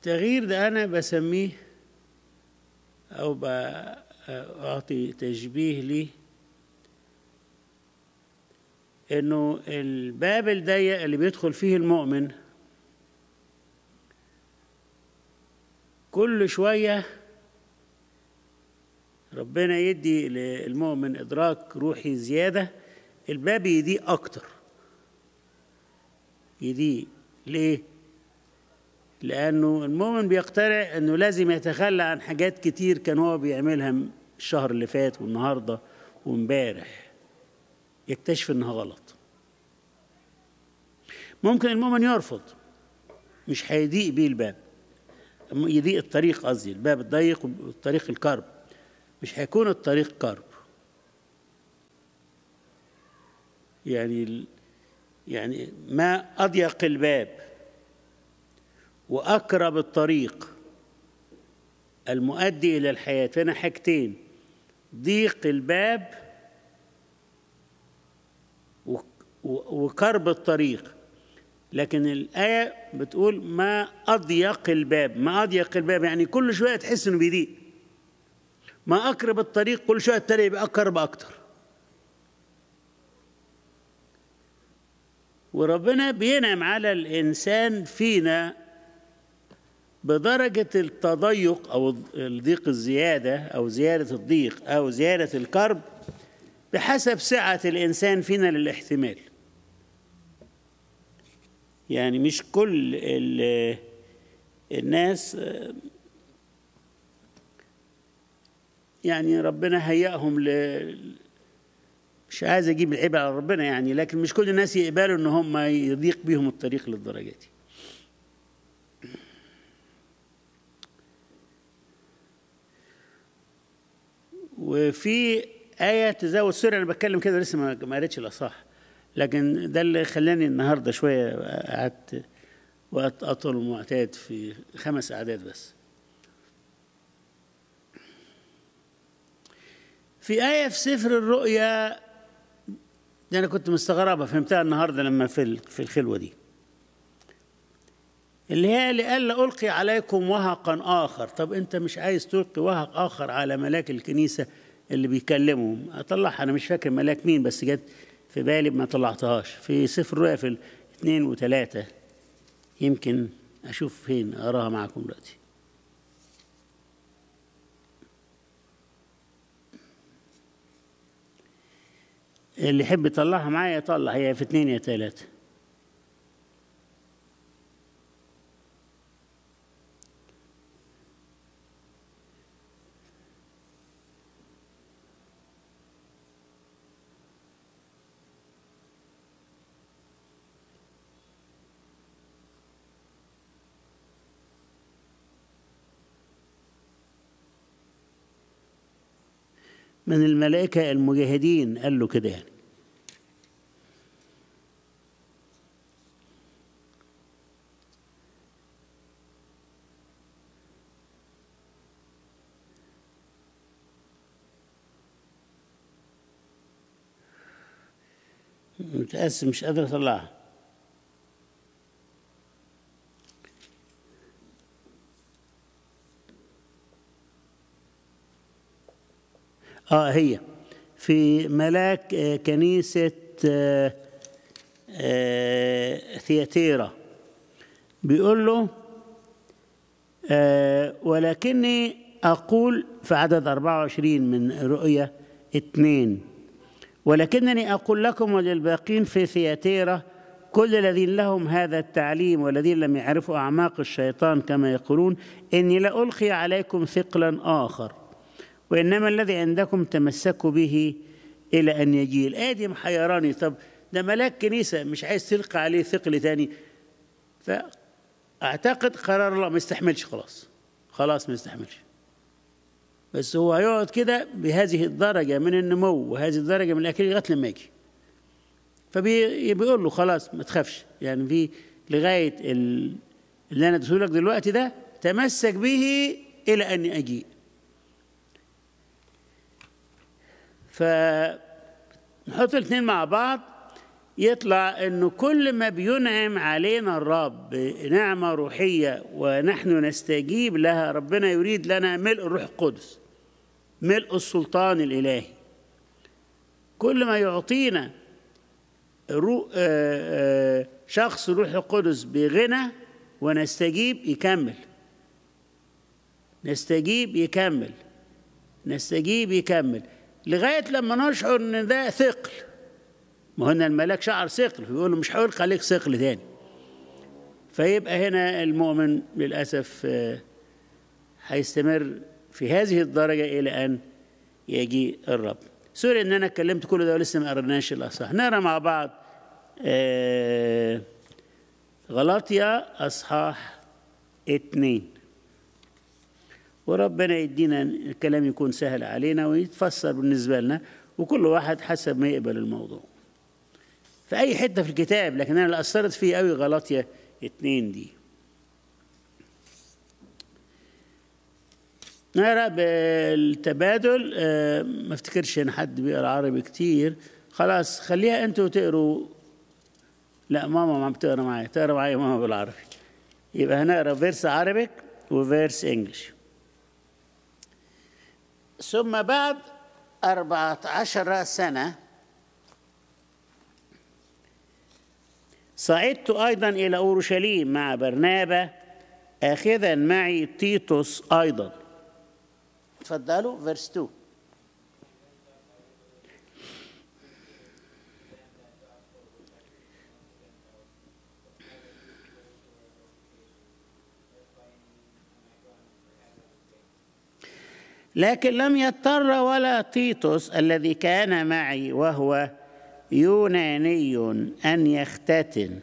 التغيير ده أنا بسميه أو أعطي تشبيه ليه إنه الباب الضيق اللي بيدخل فيه المؤمن كل شوية ربنا يدي للمؤمن إدراك روحي زيادة الباب يضيق أكتر يضيق ليه؟ لأنه المؤمن بيقتنع إنه لازم يتخلى عن حاجات كتير كان هو بيعملها الشهر اللي فات والنهاردة وامبارح يكتشف إنها غلط ممكن المؤمن يرفض مش هيضيق بيه الباب يضيق الطريق قصدي الباب الضيق والطريق الكرب مش هيكون الطريق كرب يعني يعني ما أضيق الباب وأقرب الطريق المؤدي إلى الحياة فهنا حاجتين ضيق الباب وكرب الطريق لكن الآية بتقول ما أضيق الباب ما أضيق الباب يعني كل شوية تحس إنه بيضيق ما أقرب الطريق كل شوية التاني يبقى أقرب أكتر وربنا بينعم على الإنسان فينا بدرجة التضيق أو الضيق الزيادة أو زيادة الضيق أو زيادة الكرب بحسب سعة الإنسان فينا للاحتمال يعني مش كل الناس يعني ربنا هيأهم ل مش عايز اجيب العيب على ربنا يعني لكن مش كل الناس يقبلوا ان هم يضيق بيهم الطريق للدرجه دي وفي آية تزود سورة أنا بتكلم كده لسه ما قريتش الأصح لكن ده اللي خلاني النهاردة شوية قعدت وقت أطول المعتاد في خمس أعداد بس في آية في سفر الرؤيا دي أنا كنت مستغربة فهمتها النهاردة لما في في الخلوة دي اللي هي لئلا ألقي عليكم وهقا آخر طب أنت مش عايز تلقي وهق آخر على ملاك الكنيسة اللي بيكلمهم أطلعها أنا مش فاكر ملاك مين بس جت في بالي ما طلعتهاش في سفر الرؤيا في الاثنين وثلاثة يمكن أشوف فين أراها معكم دلوقتي اللي يحب يطلعها معايا يطلع هي في اثنين يا ثلاثة من الملائكة المجاهدين قال له كده يعني متأسف مش قادر أطلعها آه هي في ملاك كنيسة ثياتيرا بيقول له ولكني أقول في عدد 24 من رؤية اثنين ولكنني أقول لكم وللباقين في ثياتيرا كل الذين لهم هذا التعليم والذين لم يعرفوا أعماق الشيطان كما يقولون إني لألقي عليكم ثقلا آخر وإنما الذي عندكم تمسكوا به إلى أن يجي الآية دي محيراني طب ده ملاك كنيسة مش عايز تلقى عليه ثقل تاني فأعتقد قرار الله ما يستحملش خلاص خلاص ما يستحملش بس هو هيقعد كده بهذه الدرجة من النمو وهذه الدرجة من الأكل لغاية لما يجي فبيقول له خلاص ما تخافش يعني في لغاية اللي أنا اديته لك دلوقتي ده تمسك به إلى أن أجيء فنحط الاثنين مع بعض يطلع انه كل ما بينعم علينا الرب نعمه روحيه ونحن نستجيب لها ربنا يريد لنا ملء الروح القدس ملء السلطان الالهي كل ما يعطينا رو آه، آه، شخص روح القدس بغنى ونستجيب يكمل نستجيب يكمل نستجيب يكمل لغايه لما نشعر ان ده ثقل ما هنا الملاك شعر ثقل فيقول له مش هقول عليك ثقل تاني فيبقى هنا المؤمن للاسف آه، هيستمر في هذه الدرجه الى ان يجي الرب سوري ان انا اتكلمت كل ده ولسه ما قرناش الاصح نقرا مع بعض آه، غلاطيا اصحاح اتنين وربنا يدينا الكلام يكون سهل علينا ويتفسر بالنسبه لنا وكل واحد حسب ما يقبل الموضوع في اي حته في الكتاب لكن انا اللي اثرت فيه قوي غلاطيا اتنين دي نقرا بالتبادل آه، ما افتكرش ان حد بيقرا عربي كتير خلاص خليها انتوا تقروا لا ماما ما بتقرا معايا تقرا معايا ماما بالعربي يبقى هنقرا فيرس عربيك وفيرس انجلش ثم بعد أربعة عشر سنة صعدت أيضا إلى أورشليم مع برنابة آخذا معي تيتوس أيضا تفضلوا فيرس 2 لكن لم يضطر ولا تيتوس الذي كان معي وهو يوناني أن يختتن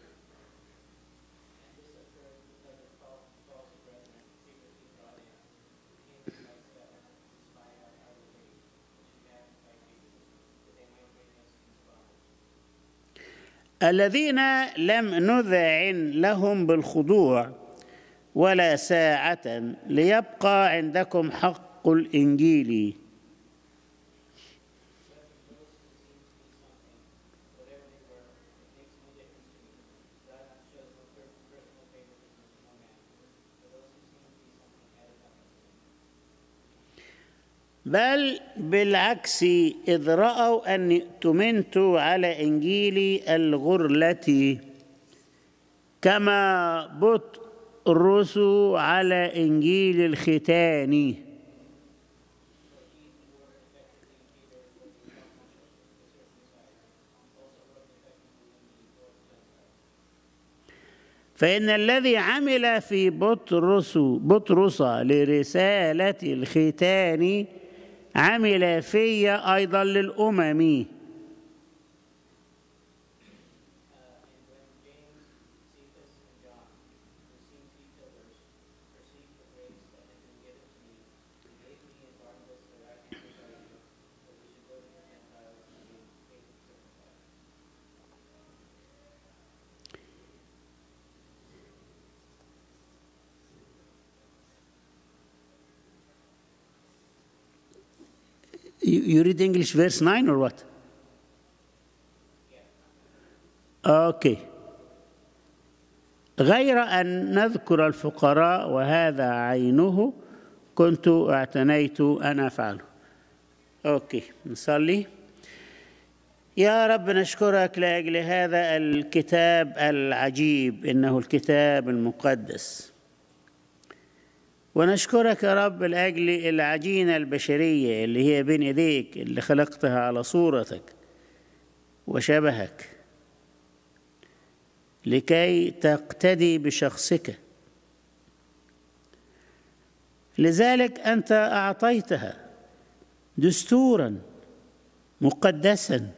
الذين لم نذعن لهم بالخضوع ولا ساعة ليبقى عندكم حق الإنجيل بل بالعكس إذ رأوا أني اؤتمنت على إنجيل الغرلة كما بطرس على إنجيل الختان فإن الذي عمل في بطرس بطرس لرسالة الختان عمل في أيضا للأمم You, you read English verse 9 or what? Okay. غير أن نذكر الفقراء وهذا عينه كنت اعتنيت أن أفعله أوكي نصلي يا رب نشكرك لأجل هذا الكتاب العجيب إنه الكتاب المقدس ونشكرك يا رب لاجل العجينه البشريه اللي هي بين ايديك اللي خلقتها على صورتك وشبهك لكي تقتدي بشخصك لذلك انت اعطيتها دستورا مقدسا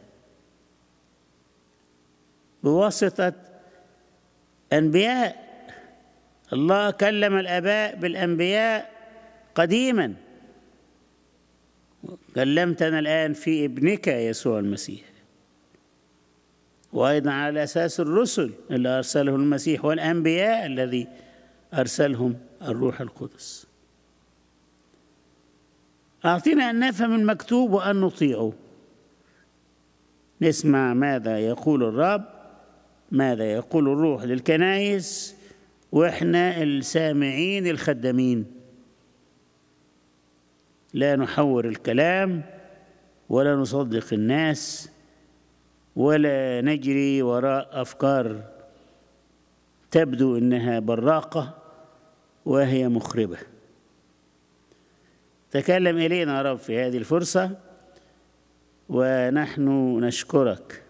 بواسطه انبياء الله كلم الاباء بالانبياء قديما كلمتنا الان في ابنك يسوع المسيح وايضا على اساس الرسل اللي ارسله المسيح والانبياء الذي ارسلهم الروح القدس اعطنا ان نفهم المكتوب وان نطيعه نسمع ماذا يقول الرب ماذا يقول الروح للكنائس واحنا السامعين الخدامين لا نحور الكلام ولا نصدق الناس ولا نجري وراء افكار تبدو انها براقه وهي مخربه تكلم الينا يا رب في هذه الفرصه ونحن نشكرك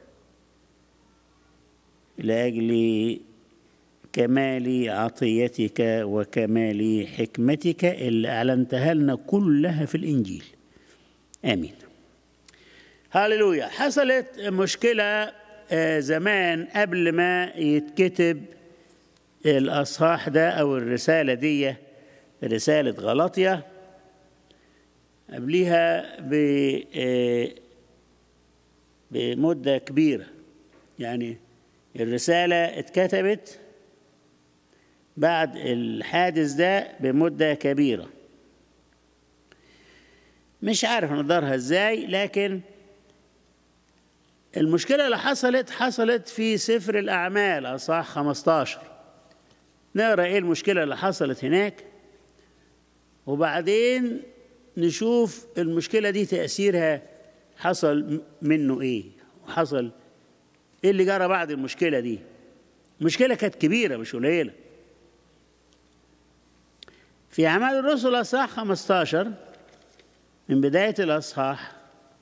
لاجل كمال عطيتك وكمال حكمتك اللي اعلنتها لنا كلها في الانجيل امين هللويا حصلت مشكله زمان قبل ما يتكتب الاصحاح ده او الرساله دي رساله غلطيه قبليها بمده كبيره يعني الرساله اتكتبت بعد الحادث ده بمده كبيره مش عارف نقدرها ازاي لكن المشكله اللي حصلت حصلت في سفر الاعمال اصحاح 15 نقرا ايه المشكله اللي حصلت هناك وبعدين نشوف المشكله دي تاثيرها حصل منه ايه وحصل ايه اللي جرى بعد المشكله دي المشكله كانت كبيره مش قليله في اعمال الرسل اصحاح 15 من بدايه الاصحاح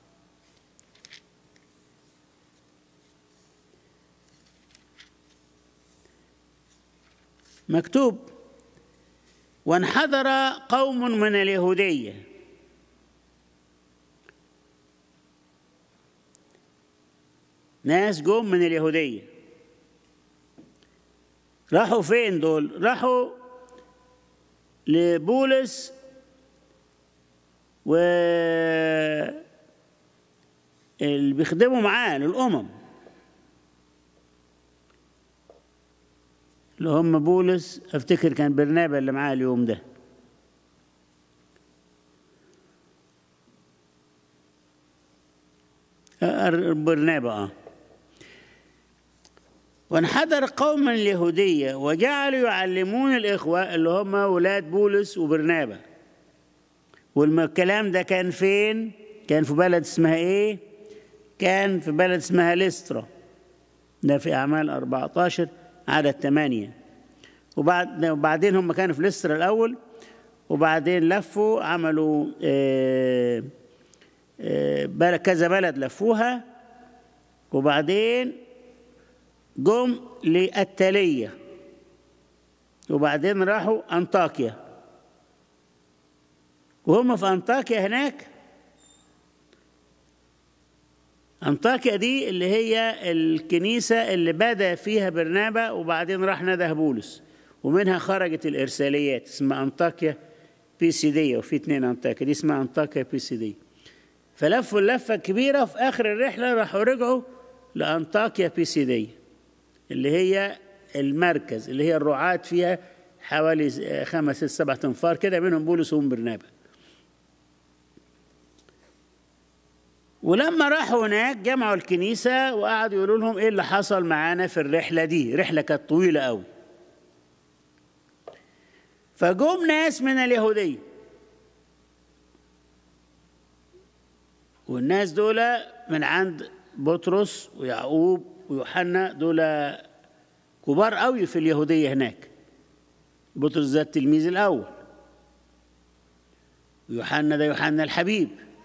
مكتوب وانحدر قوم من اليهوديه ناس جم من اليهوديه راحوا فين دول راحوا لبولس و اللي بيخدموا معاه للامم اللي هم بولس افتكر كان برنابا اللي معاه اليوم ده برنابا اه وانحدر قوم من اليهودية وجعلوا يعلمون الإخوة اللي هم ولاد بولس وبرنابا والكلام ده كان فين؟ كان في بلد اسمها إيه؟ كان في بلد اسمها ليسترا ده في أعمال 14 عدد 8 وبعد وبعدين هم كانوا في ليسترا الأول وبعدين لفوا عملوا آه آه كذا بلد لفوها وبعدين جم للتالية وبعدين راحوا أنطاكيا وهم في أنطاكيا هناك أنطاكيا دي اللي هي الكنيسة اللي بدأ فيها برنابا وبعدين راح نده بولس ومنها خرجت الإرساليات اسمها أنطاكيا بيسيدية وفي اتنين أنطاكيا دي اسمها أنطاكيا بيسيدية فلفوا اللفة الكبيرة وفي آخر الرحلة راحوا رجعوا لأنطاكيا بيسيدية اللي هي المركز اللي هي الرعاة فيها حوالي خمس سبعة انفار كده منهم بولس وهم برنابا ولما راحوا هناك جمعوا الكنيسة وقعدوا يقولوا لهم ايه اللي حصل معانا في الرحلة دي رحلة كانت طويلة قوي فجم ناس من اليهودية والناس دول من عند بطرس ويعقوب ويوحنا دول كبار قوي في اليهودية هناك بطرس ده التلميذ الأول ويوحنا ده يوحنا الحبيب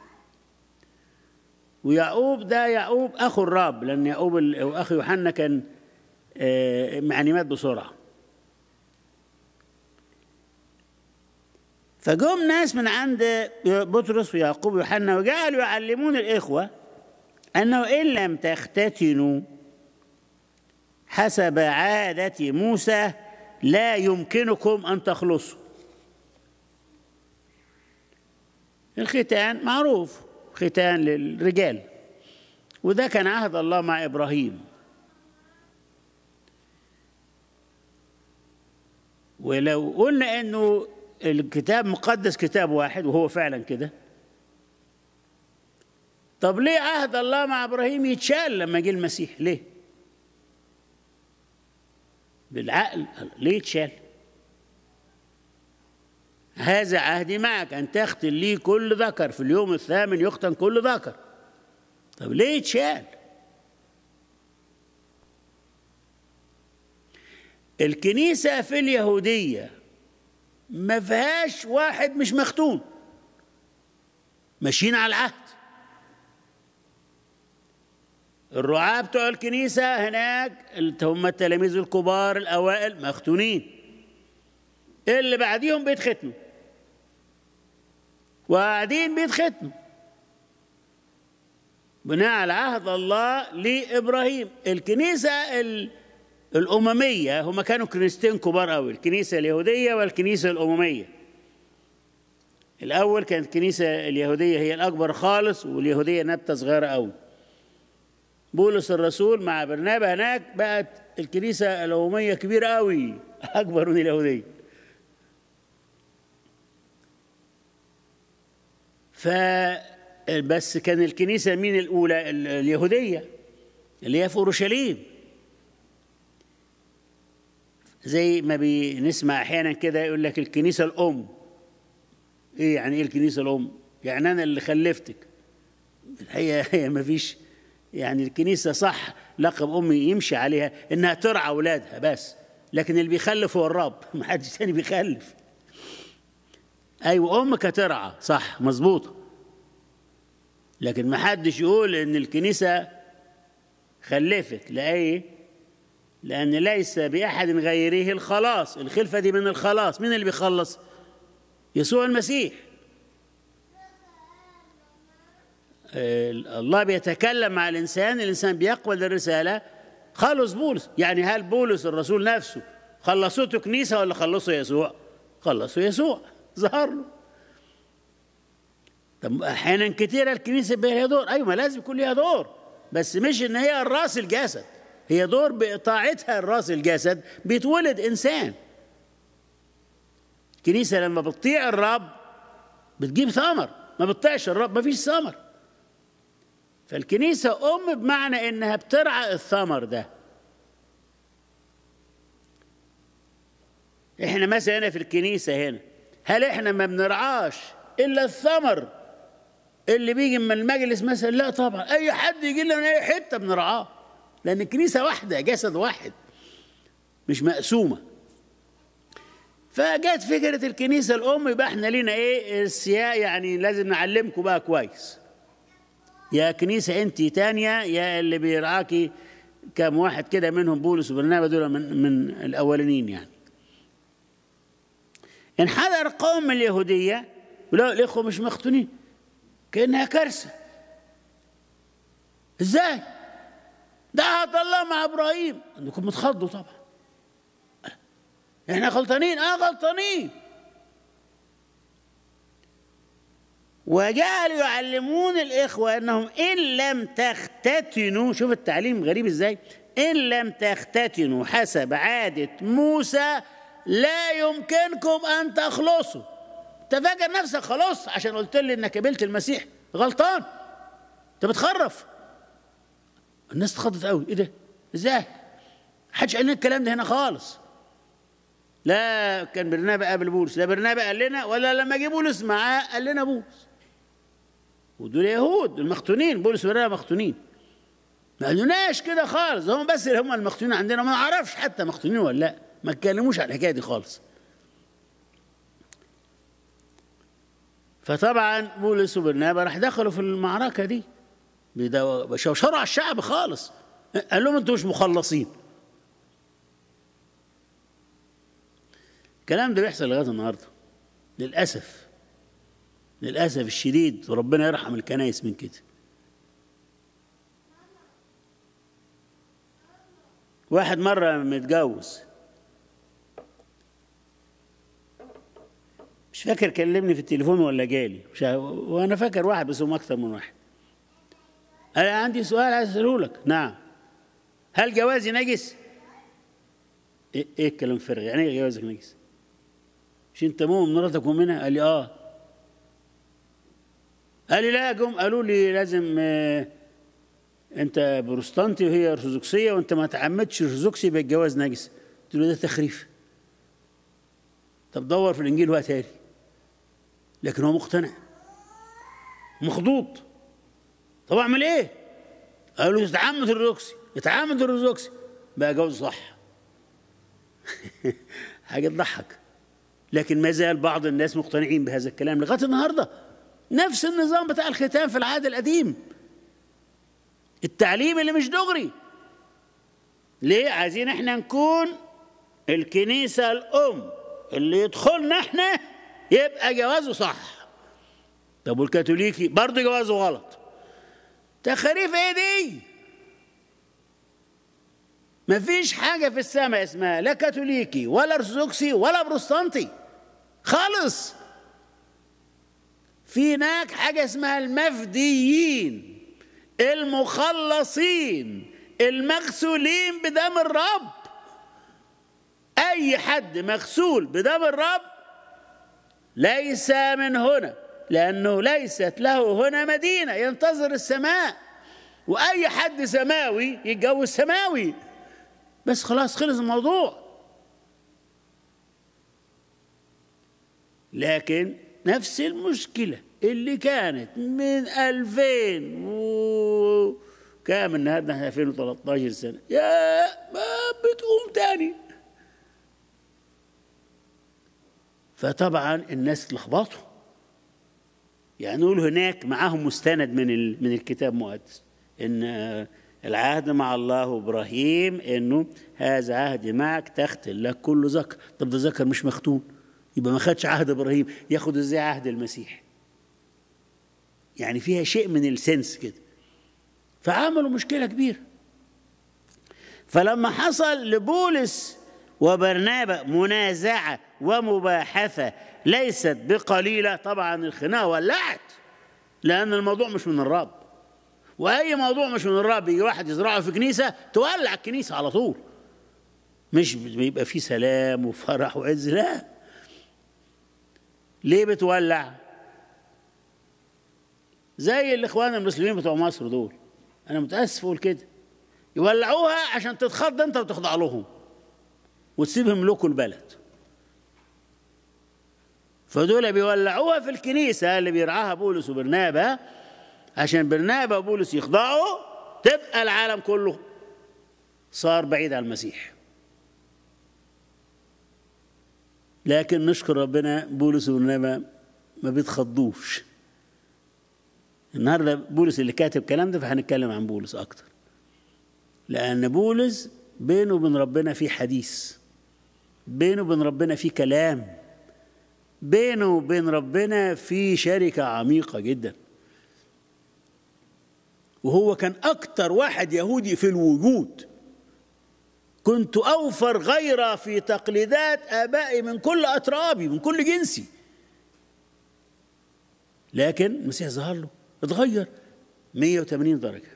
ويعقوب ده يعقوب أخو الرب لأن يعقوب أخو يوحنا كان يعني مات بسرعة فجم ناس من عند بطرس ويعقوب ويوحنا وجعلوا يعلمون الإخوة أنه إن لم تختتنوا حسب عادة موسى لا يمكنكم أن تخلصوا الختان معروف ختان للرجال وده كان عهد الله مع إبراهيم ولو قلنا أنه الكتاب مقدس كتاب واحد وهو فعلا كده طب ليه عهد الله مع ابراهيم يتشال لما جه المسيح ليه بالعقل ليه يتشال هذا عهدي معك ان تختن لي كل ذكر في اليوم الثامن يختن كل ذكر طب ليه يتشال الكنيسة في اليهودية ما فيهاش واحد مش مختون ماشيين على العهد الرعاة بتوع الكنيسة هناك اللي هم التلاميذ الكبار الأوائل مختونين اللي بعديهم بيتختنوا وقاعدين بيتختنوا بناء على عهد الله لإبراهيم الكنيسة ال... الأممية هما كانوا كنيستين كبار قوي الكنيسة اليهودية والكنيسة الأممية الأول كانت الكنيسة اليهودية هي الأكبر خالص واليهودية نبتة صغيرة قوي بولس الرسول مع برنابا هناك بقت الكنيسة الأممية كبيرة قوي أكبر من اليهودية ف بس كان الكنيسة مين الأولى اليهودية اللي هي في أورشليم زي ما بنسمع احيانا كده يقول لك الكنيسه الام ايه يعني ايه الكنيسه الام يعني انا اللي خلفتك الحقيقه هي ما فيش يعني الكنيسه صح لقب امي يمشي عليها انها ترعى اولادها بس لكن اللي بيخلف هو الرب ما حدش تاني بيخلف ايوه امك هترعى صح مظبوطه لكن ما حدش يقول ان الكنيسه خلفت لايه لأن ليس بأحد غيره الخلاص الخلفة دي من الخلاص مين اللي بيخلص يسوع المسيح الله بيتكلم مع الإنسان الإنسان بيقبل الرسالة خلص بولس يعني هل بولس الرسول نفسه خلصته كنيسة ولا خلصه يسوع خلصه يسوع ظهر له طب أحيانا كتيرة الكنيسة بيها لها دور أيوة ما لازم يكون ليها دور بس مش إن هي الراس الجسد هي دور بإطاعتها الراس الجسد بيتولد إنسان الكنيسة لما بتطيع الرب بتجيب ثمر ما بتطيعش الرب ما فيش ثمر فالكنيسة أم بمعنى إنها بترعى الثمر ده إحنا مثلا هنا في الكنيسة هنا هل إحنا ما بنرعاش إلا الثمر اللي بيجي من المجلس مثلا لا طبعا أي حد يجي لنا من أي حتة بنرعاه لأن الكنيسة واحدة جسد واحد مش مقسومة فجت فكرة الكنيسة الأم يبقى احنا لينا ايه السياق يعني لازم نعلمكم بقى كويس يا كنيسة انت تانية يا اللي بيرعاكي كم واحد كده منهم بولس وبرنابا دول من, من الأولانيين يعني انحدر قوم اليهودية ولا الإخوة مش مختونين كأنها كارثة ازاي؟ ده عهد الله مع ابراهيم انكم متخضوا طبعا احنا غلطانين اه غلطانين وجعلوا يعلمون الاخوه انهم ان لم تختتنوا شوف التعليم غريب ازاي ان لم تختتنوا حسب عاده موسى لا يمكنكم ان تخلصوا انت فاكر نفسك خلاص عشان قلت لي انك قبلت المسيح غلطان انت بتخرف الناس اتخضت قوي ايه ده ازاي حدش قال لنا الكلام ده هنا خالص لا كان برنابا قابل بولس لا برنابا قال لنا ولا لما جه بولس معاه قال لنا بولس ودول يهود المختونين بولس وبرنابا مختونين ما قالوناش كده خالص هم بس اللي هم المختونين عندنا ما نعرفش حتى مختونين ولا لا ما اتكلموش على الحكايه دي خالص فطبعا بولس وبرنابا راح دخلوا في المعركه دي بيشوشروا على الشعب خالص قال لهم انتوا مش مخلصين الكلام ده بيحصل لغايه النهارده للاسف للاسف الشديد وربنا يرحم الكنايس من كده واحد مره متجوز مش فاكر كلمني في التليفون ولا جالي مش وانا فاكر واحد بس هم اكثر من واحد انا عندي سؤال عايز اساله لك نعم هل جوازي نجس ايه, إيه الكلام فارغ يعني ايه جوازك نجس مش انت مؤمن مراتك مؤمنه قال لي اه قال لي لا جم قالوا لي لازم آه، انت بروستانتي وهي ارثوذكسيه وانت ما تعمدش ارثوذكسي يبقى الجواز نجس قلت له ده تخريف طب دور في الانجيل وقت تاني لكن هو مقتنع مخضوض طب اعمل ايه؟ قالوا له اتعمد الارثوذكسي اتعمد الارثوذكسي بقى جواز صح حاجه تضحك لكن ما زال بعض الناس مقتنعين بهذا الكلام لغايه النهارده نفس النظام بتاع الختان في العهد القديم التعليم اللي مش دغري ليه عايزين احنا نكون الكنيسه الام اللي يدخلنا احنا يبقى جوازه صح طب والكاثوليكي برضه جوازه غلط تخاريف ايه دي مفيش حاجة في السماء اسمها لا كاثوليكي ولا ارثوذكسي ولا بروستانتي خالص في هناك حاجة اسمها المفديين المخلصين المغسولين بدم الرب أي حد مغسول بدم الرب ليس من هنا لأنه ليست له هنا مدينة ينتظر السماء وأي حد سماوي يتجوز سماوي بس خلاص خلص الموضوع لكن نفس المشكلة اللي كانت من 2000 و كام النهارده احنا 2013 سنة يا ما بتقوم تاني فطبعا الناس اتلخبطوا يعني نقول هناك معاهم مستند من ال... من الكتاب المقدس ان العهد مع الله وابراهيم انه هذا عهدي معك تختل لك كل ذكر طب ده ذكر مش مختون يبقى ما خدش عهد ابراهيم ياخد ازاي عهد المسيح يعني فيها شيء من السنس كده فعملوا مشكله كبيره فلما حصل لبولس وبرنابا منازعه ومباحثه ليست بقليله طبعا الخناقه ولعت لان الموضوع مش من الرب واي موضوع مش من الرب يجي واحد يزرعه في كنيسه تولع الكنيسه على طول مش بيبقى فيه سلام وفرح وعز لا ليه بتولع زي الاخوان المسلمين بتوع مصر دول انا متاسف اقول كده يولعوها عشان تتخض انت وتخضع لهم وتسيب يملكوا البلد فدول بيولعوها في الكنيسه اللي بيرعاها بولس وبرنابا عشان برنابا وبولس يخضعوا تبقى العالم كله صار بعيد عن المسيح لكن نشكر ربنا بولس وبرنابا ما بيتخضوش النهارده بولس اللي كاتب الكلام ده فهنتكلم عن بولس اكتر لان بولس بينه وبين ربنا في حديث بينه وبين ربنا في كلام بينه وبين ربنا في شركه عميقه جدا وهو كان أكتر واحد يهودي في الوجود كنت أوفر غير في تقليدات آبائي من كل أترابي من كل جنسي لكن المسيح ظهر له اتغير 180 درجة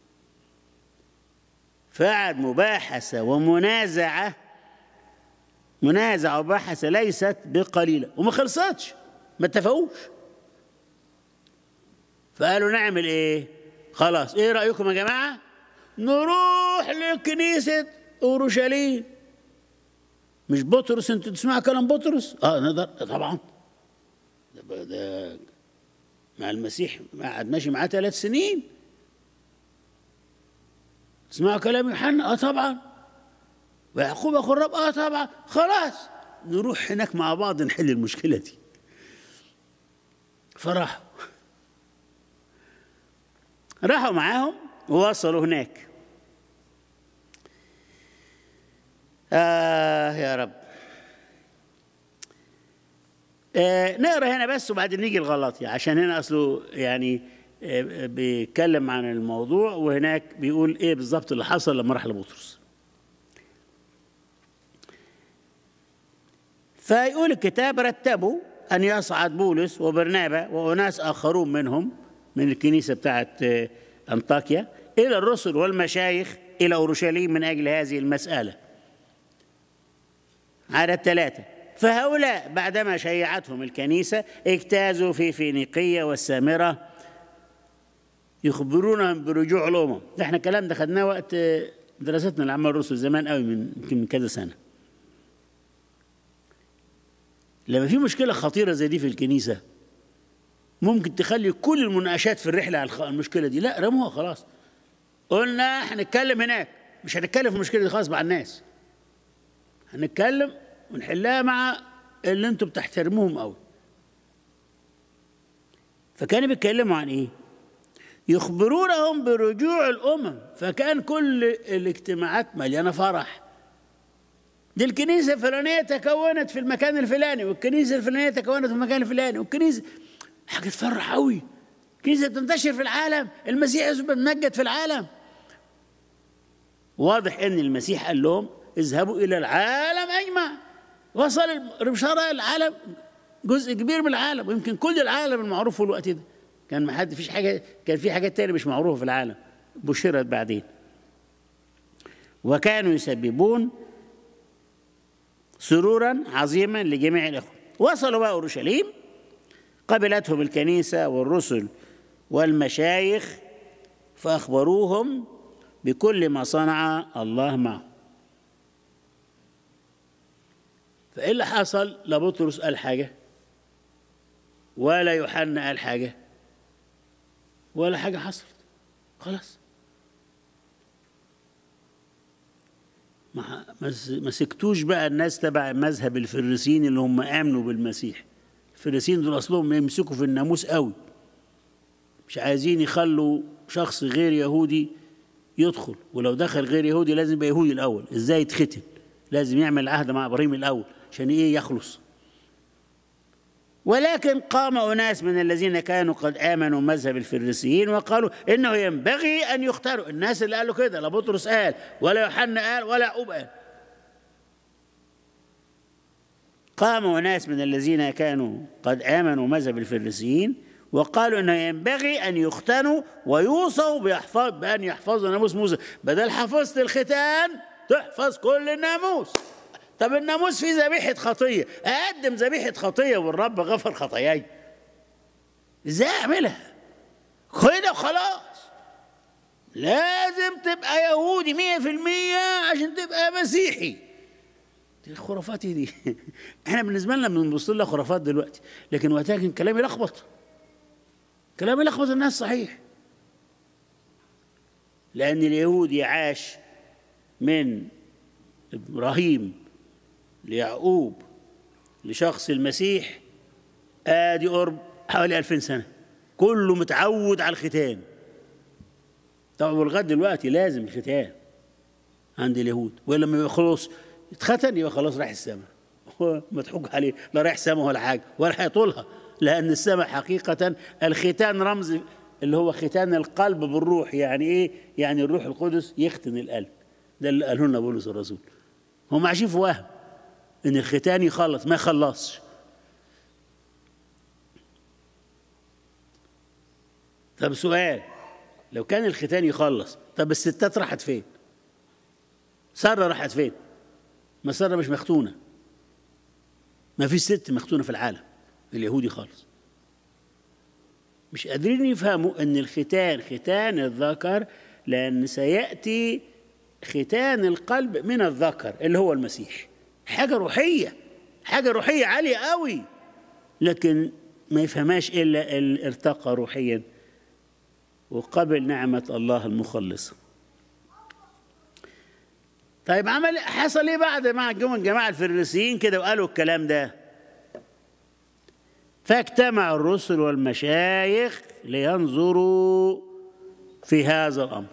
فقعد مباحثة ومنازعة منازعة ومباحثة ليست بقليلة وما خلصتش ما اتفقوش فقالوا نعمل ايه خلاص ايه رايكم يا جماعه نروح لكنيسه اورشليم مش بطرس انت تسمع كلام بطرس اه نقدر طبعا ده, ده مع المسيح قعد ماشي معاه ثلاث سنين تسمعوا كلام يوحنا اه طبعا ويعقوب اخو الرب اه طبعا خلاص نروح هناك مع بعض نحل المشكله دي فراحوا راحوا معاهم ووصلوا هناك آه يا رب آه نقرا هنا بس وبعدين نيجي الغلطية عشان هنا اصله يعني آه بيتكلم عن الموضوع وهناك بيقول ايه بالظبط اللي حصل لما راح لبطرس فيقول الكتاب رتبوا ان يصعد بولس وبرنابا واناس اخرون منهم من الكنيسة بتاعت أنطاكيا إلى الرسل والمشايخ إلى أورشليم من أجل هذه المسألة عدد ثلاثة فهؤلاء بعدما شيعتهم الكنيسة اجتازوا في فينيقية والسامرة يخبرونهم برجوع الامم ده احنا الكلام ده خدناه وقت دراستنا لعمل الرسل زمان قوي من يمكن من كذا سنه لما في مشكله خطيره زي دي في الكنيسه ممكن تخلي كل المناقشات في الرحله على الخ- المشكله دي لا رموها خلاص قلنا هنتكلم هناك مش هنتكلم في المشكله دي خالص مع الناس هنتكلم ونحلها مع اللي انتم بتحترموهم قوي فكانوا بيتكلموا عن ايه يخبرونهم برجوع الامم فكان كل الاجتماعات مليانه فرح دي الكنيسه الفلانيه تكونت في المكان الفلاني والكنيسه الفلانيه تكونت في المكان الفلاني والكنيسه حاجه تفرح قوي كنيسه بتنتشر في العالم المسيح يسوع بيتمجد في العالم واضح ان المسيح قال لهم اذهبوا الى العالم اجمع وصل البشاره العالم جزء كبير من العالم ويمكن كل العالم المعروف في الوقت ده كان ما حد فيش حاجه كان في حاجات تانية مش معروفه في العالم بشرت بعدين وكانوا يسببون سرورا عظيما لجميع الاخوه وصلوا بقى اورشليم قبلتهم الكنيسه والرسل والمشايخ فاخبروهم بكل ما صنع الله معهم فايه اللي حصل لا بطرس قال حاجه ولا يوحنا قال حاجه ولا حاجه حصلت خلاص ما ما سكتوش بقى الناس تبع مذهب الفريسيين اللي هم امنوا بالمسيح الفريسيين دول اصلهم يمسكوا في الناموس قوي مش عايزين يخلوا شخص غير يهودي يدخل ولو دخل غير يهودي لازم يبقى يهودي الاول ازاي يتختن لازم يعمل عهد مع ابراهيم الاول عشان ايه يخلص ولكن قام اناس من الذين كانوا قد امنوا مذهب الفريسيين وقالوا انه ينبغي ان يختاروا الناس اللي قالوا كده لا بطرس قال ولا يوحنا قال ولا يعقوب قال قام اناس من الذين كانوا قد امنوا مذهب الفريسيين وقالوا انه ينبغي ان يختنوا ويوصوا بيحفظ بان يحفظوا ناموس موسى بدل حفظت الختان تحفظ كل الناموس طب الناموس فيه ذبيحه خطيه اقدم ذبيحه خطيه والرب غفر خطاياي ازاي اعملها كده وخلاص لازم تبقى يهودي مية في المية عشان تبقى مسيحي دي الخرافات دي احنا بالنسبه لنا بنبص لها خرافات دلوقتي لكن وقتها كان كلام يلخبط كلام يلخبط الناس صحيح لأن اليهودي عاش من إبراهيم ليعقوب لشخص المسيح آدي قرب حوالي ألفين سنة كله متعود على الختان طبعا ولغاية دلوقتي لازم الختان عند اليهود وإلا لما خلاص اتختن يبقى خلاص راح السماء هو مضحوك عليه لا رايح سماء ولا حاجة ولا هيطولها لأن السماء حقيقة الختان رمز اللي هو ختان القلب بالروح يعني إيه؟ يعني الروح القدس يختن القلب ده اللي قاله لنا بولس الرسول هم عايشين في وهم إن الختان يخلص ما يخلصش طب سؤال لو كان الختان يخلص طب الستات راحت فين؟ سارة راحت فين؟ ما سارة مش مختونة ما فيش ست مختونة في العالم اليهودي خالص مش قادرين يفهموا ان الختان ختان الذكر لان سياتي ختان القلب من الذكر اللي هو المسيح حاجه روحيه حاجه روحيه عاليه قوي لكن ما يفهمهاش الا اللي ارتقى روحيا وقبل نعمه الله المخلصه طيب عمل حصل ايه بعد ما جم الجماعه الفريسيين كده وقالوا الكلام ده فاجتمع الرسل والمشايخ لينظروا في هذا الامر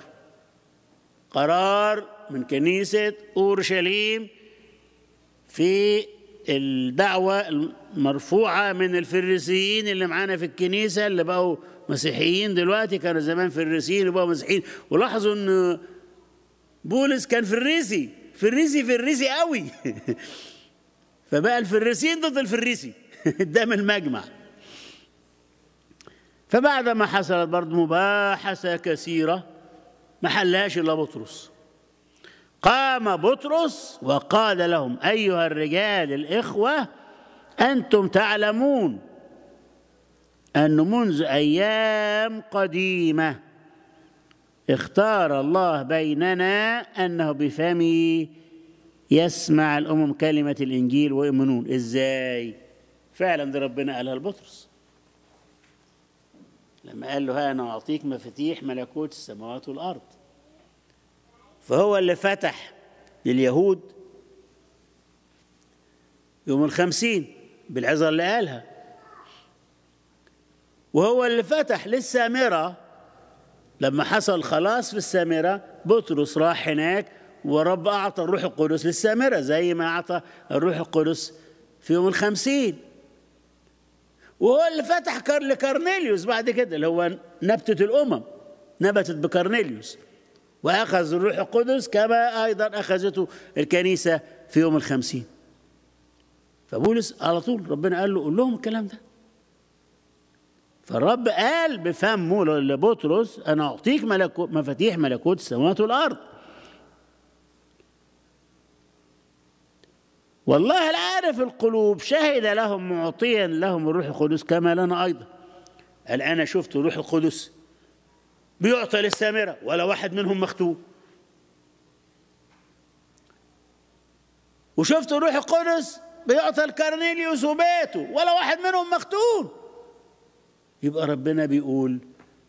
قرار من كنيسه اورشليم في الدعوه المرفوعه من الفريسيين اللي معانا في الكنيسه اللي بقوا مسيحيين دلوقتي كانوا زمان فريسيين وبقوا مسيحيين ولاحظوا ان بولس كان فريسي فريسي فريسي قوي فبقى الفريسيين ضد الفريسي قدام المجمع فبعد ما حصلت برضه مباحثة كثيرة ما حلهاش إلا بطرس قام بطرس وقال لهم أيها الرجال الإخوة أنتم تعلمون أن منذ أيام قديمة اختار الله بيننا أنه بفمه يسمع الأمم كلمة الإنجيل ويؤمنون إزاي فعلا دي ربنا قالها لبطرس لما قال له ها أنا أعطيك مفاتيح ملكوت السماوات والأرض فهو اللي فتح لليهود يوم الخمسين بالعظة اللي قالها وهو اللي فتح للسامرة لما حصل خلاص في السامرة بطرس راح هناك ورب أعطى الروح القدس للسامرة زي ما أعطى الروح القدس في يوم الخمسين وهو اللي فتح كار لكارنيليوس بعد كده اللي هو نبتة الأمم نبتت بكارنيليوس وأخذ الروح القدس كما أيضا أخذته الكنيسة في يوم الخمسين فبولس على طول ربنا قال له قول لهم الكلام ده فالرب قال بفمه لبطرس انا اعطيك ملكوت مفاتيح ملكوت السماوات والارض والله العارف القلوب شهد لهم معطيا لهم الروح القدس كما لنا ايضا قال انا شفت الروح القدس بيعطى للسامره ولا واحد منهم مختوم وشفت الروح القدس بيعطى لكارنيليوس وبيته ولا واحد منهم مختون يبقى ربنا بيقول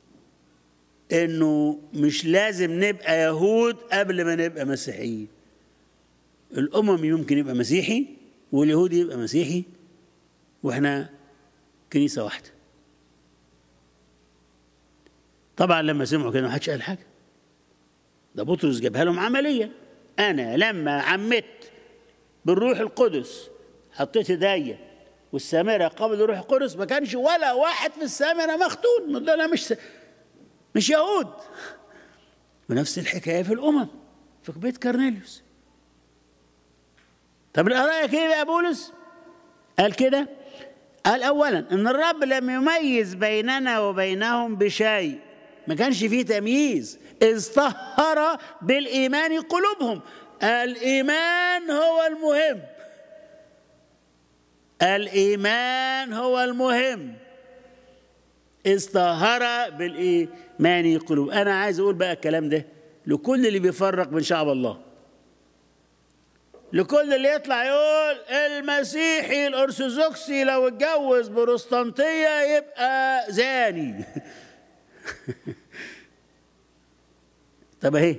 انه مش لازم نبقى يهود قبل ما نبقى مسيحيين الامم يمكن يبقى مسيحي واليهود يبقى مسيحي واحنا كنيسه واحده طبعا لما سمعوا كده ما حدش قال حاجه ده بطرس جابها لهم عمليا انا لما عمدت بالروح القدس حطيت ايديا والسامره قبل الروح القدس ما كانش ولا واحد في السامره مختون ده انا مش مش يهود ونفس الحكايه في الامم في بيت كارنيليوس طب رايك ايه يا بولس قال كده قال اولا ان الرب لم يميز بيننا وبينهم بشيء ما كانش فيه تمييز اذ طهر بالايمان قلوبهم الايمان هو المهم الايمان هو المهم اذ طهر بالايمان قلوب انا عايز اقول بقى الكلام ده لكل اللي بيفرق بين شعب الله لكل اللي يطلع يقول المسيحي الارثوذكسي لو اتجوز بروستانتيه يبقى زاني طب اهي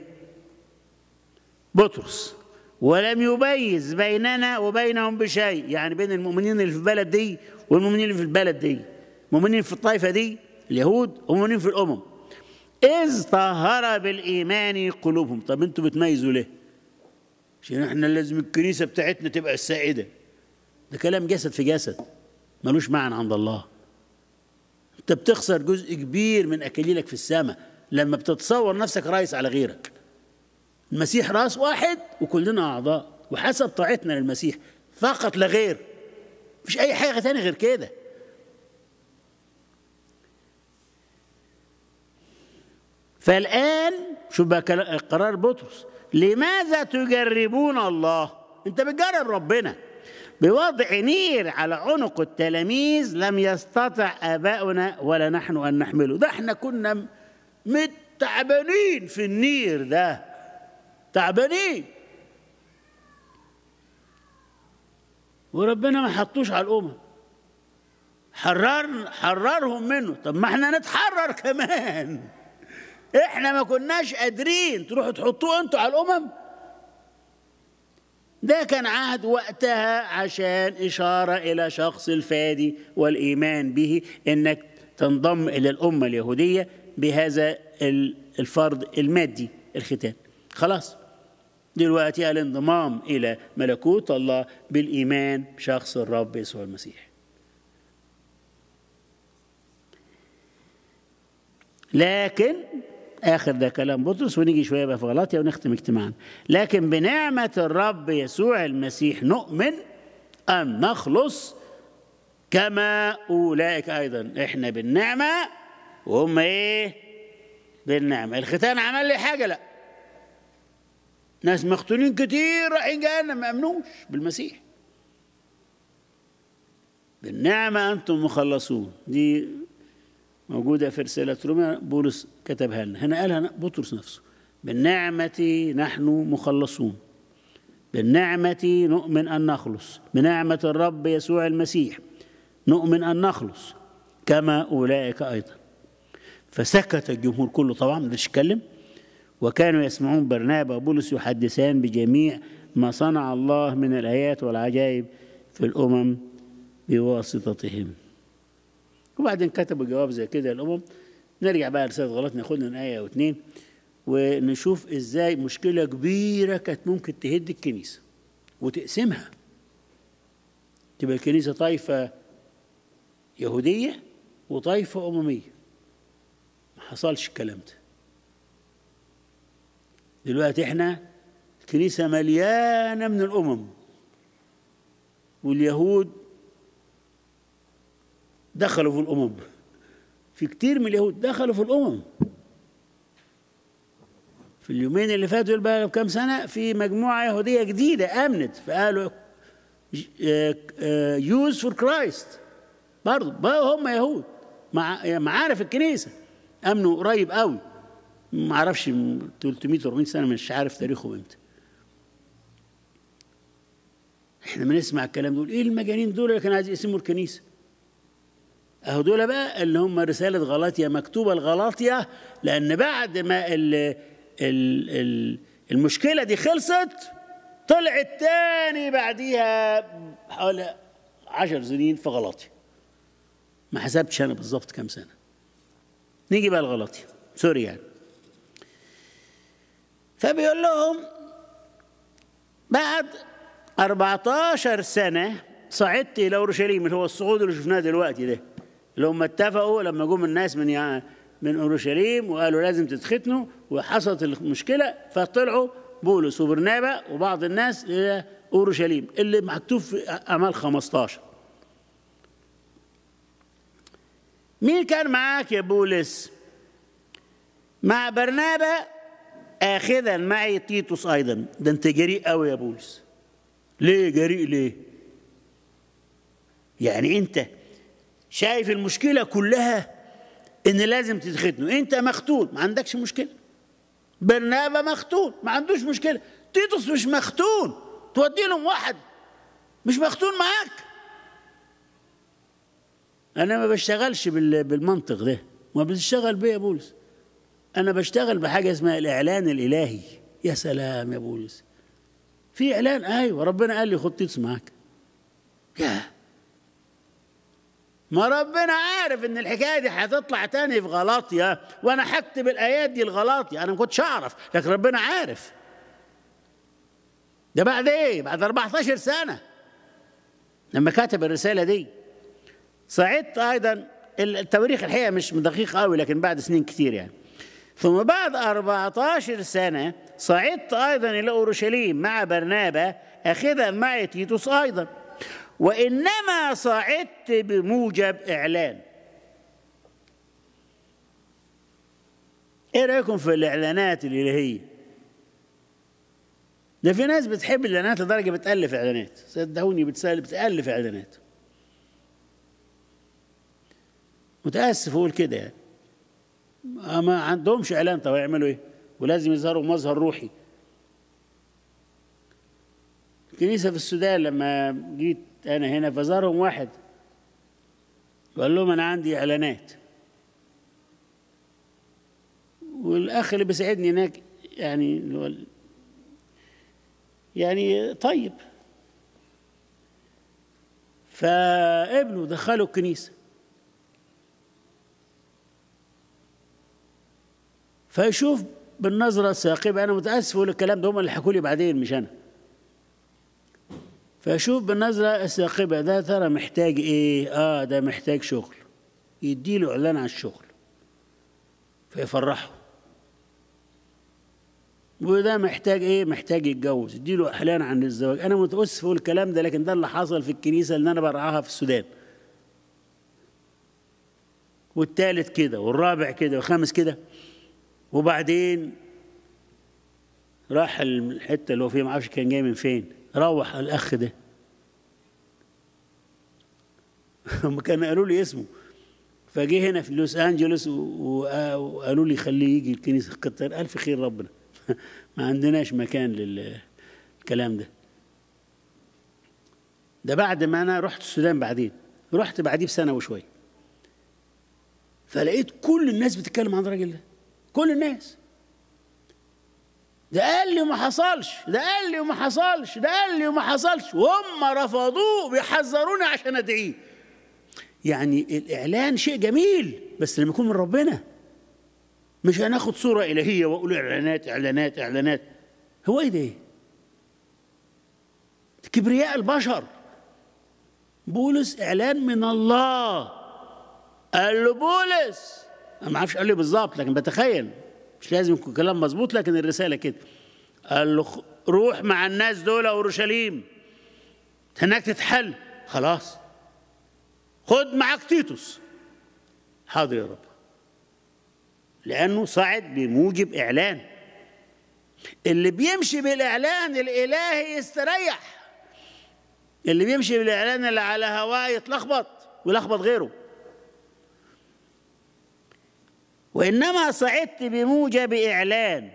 بطرس ولم يميز بيننا وبينهم بشيء يعني بين المؤمنين اللي في البلد دي والمؤمنين اللي في البلد دي مؤمنين في الطائفه دي اليهود ومؤمنين في الامم اذ طهر بالايمان قلوبهم طب انتوا بتميزوا ليه عشان احنا لازم الكنيسه بتاعتنا تبقى السائده ده كلام جسد في جسد ملوش معنى عند الله انت بتخسر جزء كبير من اكاليلك في السماء لما بتتصور نفسك رئيس على غيرك المسيح راس واحد وكلنا اعضاء وحسب طاعتنا للمسيح فقط لا غير مفيش اي حاجه تاني غير كده فالان شوف بقى قرار بطرس لماذا تجربون الله انت بتجرب ربنا بوضع نير على عنق التلاميذ لم يستطع اباؤنا ولا نحن ان نحمله ده احنا كنا متعبانين في النير ده تعبانين وربنا ما حطوش على الامم حرر حررهم منه طب ما احنا نتحرر كمان احنا ما كناش قادرين تروحوا تحطوه انتوا على الامم ده كان عهد وقتها عشان اشاره الى شخص الفادي والايمان به انك تنضم الى الامه اليهوديه بهذا الفرض المادي الختان خلاص دلوقتي الانضمام الى ملكوت الله بالايمان بشخص الرب يسوع المسيح لكن اخر ده كلام بطرس ونيجي شويه بقى في غلطيا ونختم اجتماعنا لكن بنعمه الرب يسوع المسيح نؤمن ان نخلص كما اولئك ايضا احنا بالنعمه وهم ايه بالنعمه الختان عمل لي حاجه لا ناس مختونين كتير رايحين جهنم ما امنوش بالمسيح بالنعمه انتم مخلصون دي موجودة في رسالة روميا بولس كتبها لنا هنا قالها بطرس نفسه بالنعمة نحن مخلصون بالنعمة نؤمن أن نخلص بنعمة الرب يسوع المسيح نؤمن أن نخلص كما أولئك أيضا فسكت الجمهور كله طبعا ما يتكلم وكانوا يسمعون برنابا وبولس يحدثان بجميع ما صنع الله من الآيات والعجائب في الأمم بواسطتهم وبعدين كتبوا جواب زي كده الأمم نرجع بقى لرسالة غلط ناخد لنا آية أو اتنين ونشوف ازاي مشكلة كبيرة كانت ممكن تهد الكنيسة وتقسمها تبقى الكنيسة طائفة يهودية وطائفة أممية ما حصلش الكلام ده دلوقتي احنا الكنيسة مليانة من الأمم واليهود دخلوا في الأمم في كتير من اليهود دخلوا في الأمم في اليومين اللي فاتوا دول بقى كام سنة في مجموعة يهودية جديدة آمنت فقالوا يوز فور كرايست برضه بقوا هم يهود مع معارف الكنيسة آمنوا قريب قوي ما اعرفش 300 400 سنة مش عارف تاريخهم امتى احنا بنسمع الكلام دول ايه المجانين دول اللي كانوا عايزين يقسموا الكنيسه اهو دول بقى اللي هم رساله غلاطيا مكتوبه لغلاطيا لان بعد ما ال ال ال المشكله دي خلصت طلعت تاني بعديها حوالي عشر سنين في غلاطيا ما حسبتش انا بالظبط كام سنه نيجي بقى لغلاطيا سوري يعني فبيقول لهم بعد 14 سنة صعدت إلى أورشليم اللي هو الصعود اللي شفناه دلوقتي ده اللي هم اتفقوا لما جم الناس من يعني من أورشليم وقالوا لازم تتختنوا وحصلت المشكلة فطلعوا بولس وبرنابا وبعض الناس إلى أورشليم اللي مكتوب في أعمال 15 مين كان معاك يا بولس؟ مع برنابا آخذا معي تيتوس أيضا ده أنت جريء قوي يا بولس ليه جريء ليه يعني أنت شايف المشكلة كلها إن لازم تتختنوا أنت مختون ما عندكش مشكلة برنابا مختون ما عندوش مشكلة تيتوس مش مختون تودي لهم واحد مش مختون معاك أنا ما بشتغلش بالمنطق ده ما بتشتغل بيه يا بولس أنا بشتغل بحاجة اسمها الإعلان الإلهي يا سلام يا بولس في إعلان أيوة ربنا قال لي خد تيتس معاك يا ما ربنا عارف إن الحكاية دي هتطلع تاني في غلاطيا وأنا هكتب الآيات دي لغلاطيا أنا ما كنتش أعرف لكن ربنا عارف ده بعد إيه؟ بعد 14 سنة لما كتب الرسالة دي صعدت أيضا التواريخ الحقيقة مش دقيق قوي لكن بعد سنين كتير يعني ثم بعد 14 سنة صعدت أيضا إلى أورشليم مع برنابا أخذا معي تيتوس أيضا وإنما صعدت بموجب إعلان إيه رأيكم في الإعلانات الإلهية؟ ده في ناس بتحب الإعلانات لدرجة بتألف إعلانات صدقوني بتألف إعلانات متأسف أقول كده يعني ما عندهمش اعلان طب يعملوا ايه ولازم يظهروا مظهر روحي الكنيسه في السودان لما جيت انا هنا فزارهم واحد وقال لهم انا عندي اعلانات والاخ اللي بيساعدني هناك يعني يعني طيب فابنه دخله الكنيسه فيشوف بالنظرة الثاقبة أنا متأسف أقول الكلام ده هم اللي حكوا لي بعدين مش أنا فيشوف بالنظرة الثاقبة ده ترى محتاج إيه؟ آه ده محتاج شغل يديله إعلان عن الشغل فيفرحه وده محتاج ايه محتاج يتجوز يديله اعلان عن الزواج انا متاسف اقول الكلام ده لكن ده اللي حصل في الكنيسه اللي انا برعاها في السودان والثالث كده والرابع كده والخامس كده وبعدين راح الحته اللي هو فيها ما اعرفش كان جاي من فين روح الاخ ده هم كانوا قالوا لي اسمه فجه هنا في لوس انجلوس و- و- وقالوا لي خليه يجي الكنيسه كتر الف خير ربنا ما عندناش مكان للكلام ده ده بعد ما انا رحت السودان بعدين رحت بعديه بسنه وشويه فلقيت كل الناس بتتكلم عن الراجل ده كل الناس ده قال لي وما حصلش ده قال لي وما حصلش ده قال لي وما حصلش وهم رفضوه بيحذروني عشان ادعيه يعني الاعلان شيء جميل بس لما يكون من ربنا مش هناخد صوره الهيه واقول اعلانات اعلانات اعلانات هو ايه ده كبرياء البشر بولس اعلان من الله قال له بولس انا ما اعرفش قال لي بالظبط لكن بتخيل مش لازم يكون كلام مظبوط لكن الرساله كده قال له خ- روح مع الناس دول اورشليم هناك تتحل خلاص خد معاك تيتوس حاضر يا رب لانه صعد بموجب اعلان اللي بيمشي بالاعلان الالهي يستريح اللي بيمشي بالاعلان اللي على هواه يتلخبط ويلخبط غيره وانما صعدت بموجب اعلان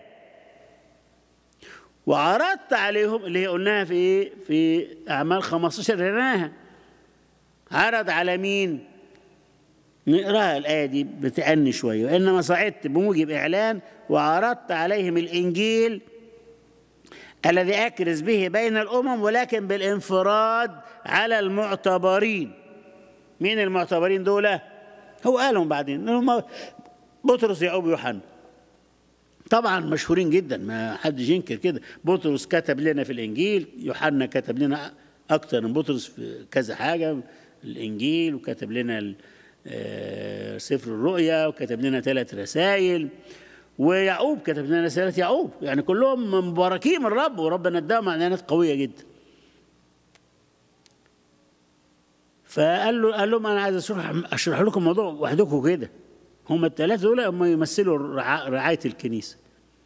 وعرضت عليهم اللي هي قلناها في ايه في اعمال 15 قريناها عرض على مين نقراها الآية دي بتأني شوية وإنما صعدت بموجب إعلان وعرضت عليهم الإنجيل الذي أكرز به بين الأمم ولكن بالانفراد على المعتبرين مين المعتبرين دول هو قالهم بعدين هم بطرس يعقوب ويوحنا طبعا مشهورين جدا ما حدش ينكر كده بطرس كتب لنا في الانجيل يوحنا كتب لنا اكتر من بطرس في كذا حاجه الانجيل وكتب لنا ال- آه، سفر الرؤيا وكتب لنا ثلاث رسائل ويعقوب كتب لنا رسالة يعقوب يعني كلهم مباركين من الرب وربنا اداهم اعلانات قويه جدا فقال له قال لهم انا عايز اشرح اشرح لكم موضوع وحدكم كده هم الثلاثه دول هم يمثلوا رعا- رعايه الكنيسه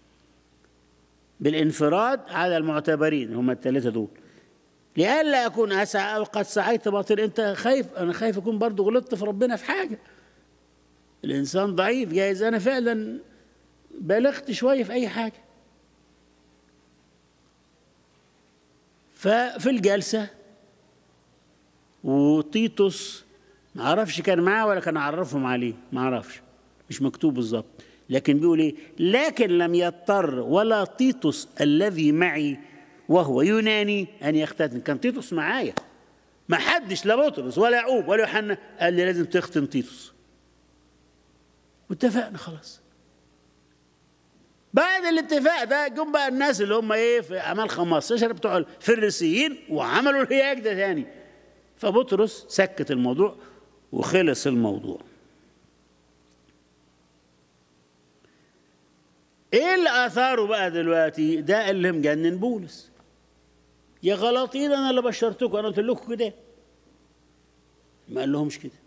بالانفراد على المعتبرين هم الثلاثه دول لئلا اكون اسعى او قد سعيت باطل انت خايف انا خايف اكون برضو غلطت في ربنا في حاجه الانسان ضعيف جايز انا فعلا بالغت شويه في اي حاجه ففي الجلسه وتيتوس ما اعرفش كان معاه ولا كان عرفهم عليه ما اعرفش مش مكتوب بالظبط لكن بيقول ايه لكن لم يضطر ولا تيتوس الذي معي وهو يوناني ان يختتن كان تيتوس معايا ما حدش لا بطرس ولا يعقوب ولا يوحنا قال لي لازم تختن تيتوس واتفقنا خلاص بعد الاتفاق ده جم بقى الناس اللي هم ايه في اعمال 15 بتوع الفريسيين وعملوا الهياج ده تاني فبطرس سكت الموضوع وخلص الموضوع ايه اللي اثاره بقى دلوقتي ده اللي مجنن بولس يا غلاطين انا اللي بشرتكم انا قلت لكم كده ما قال لهمش كده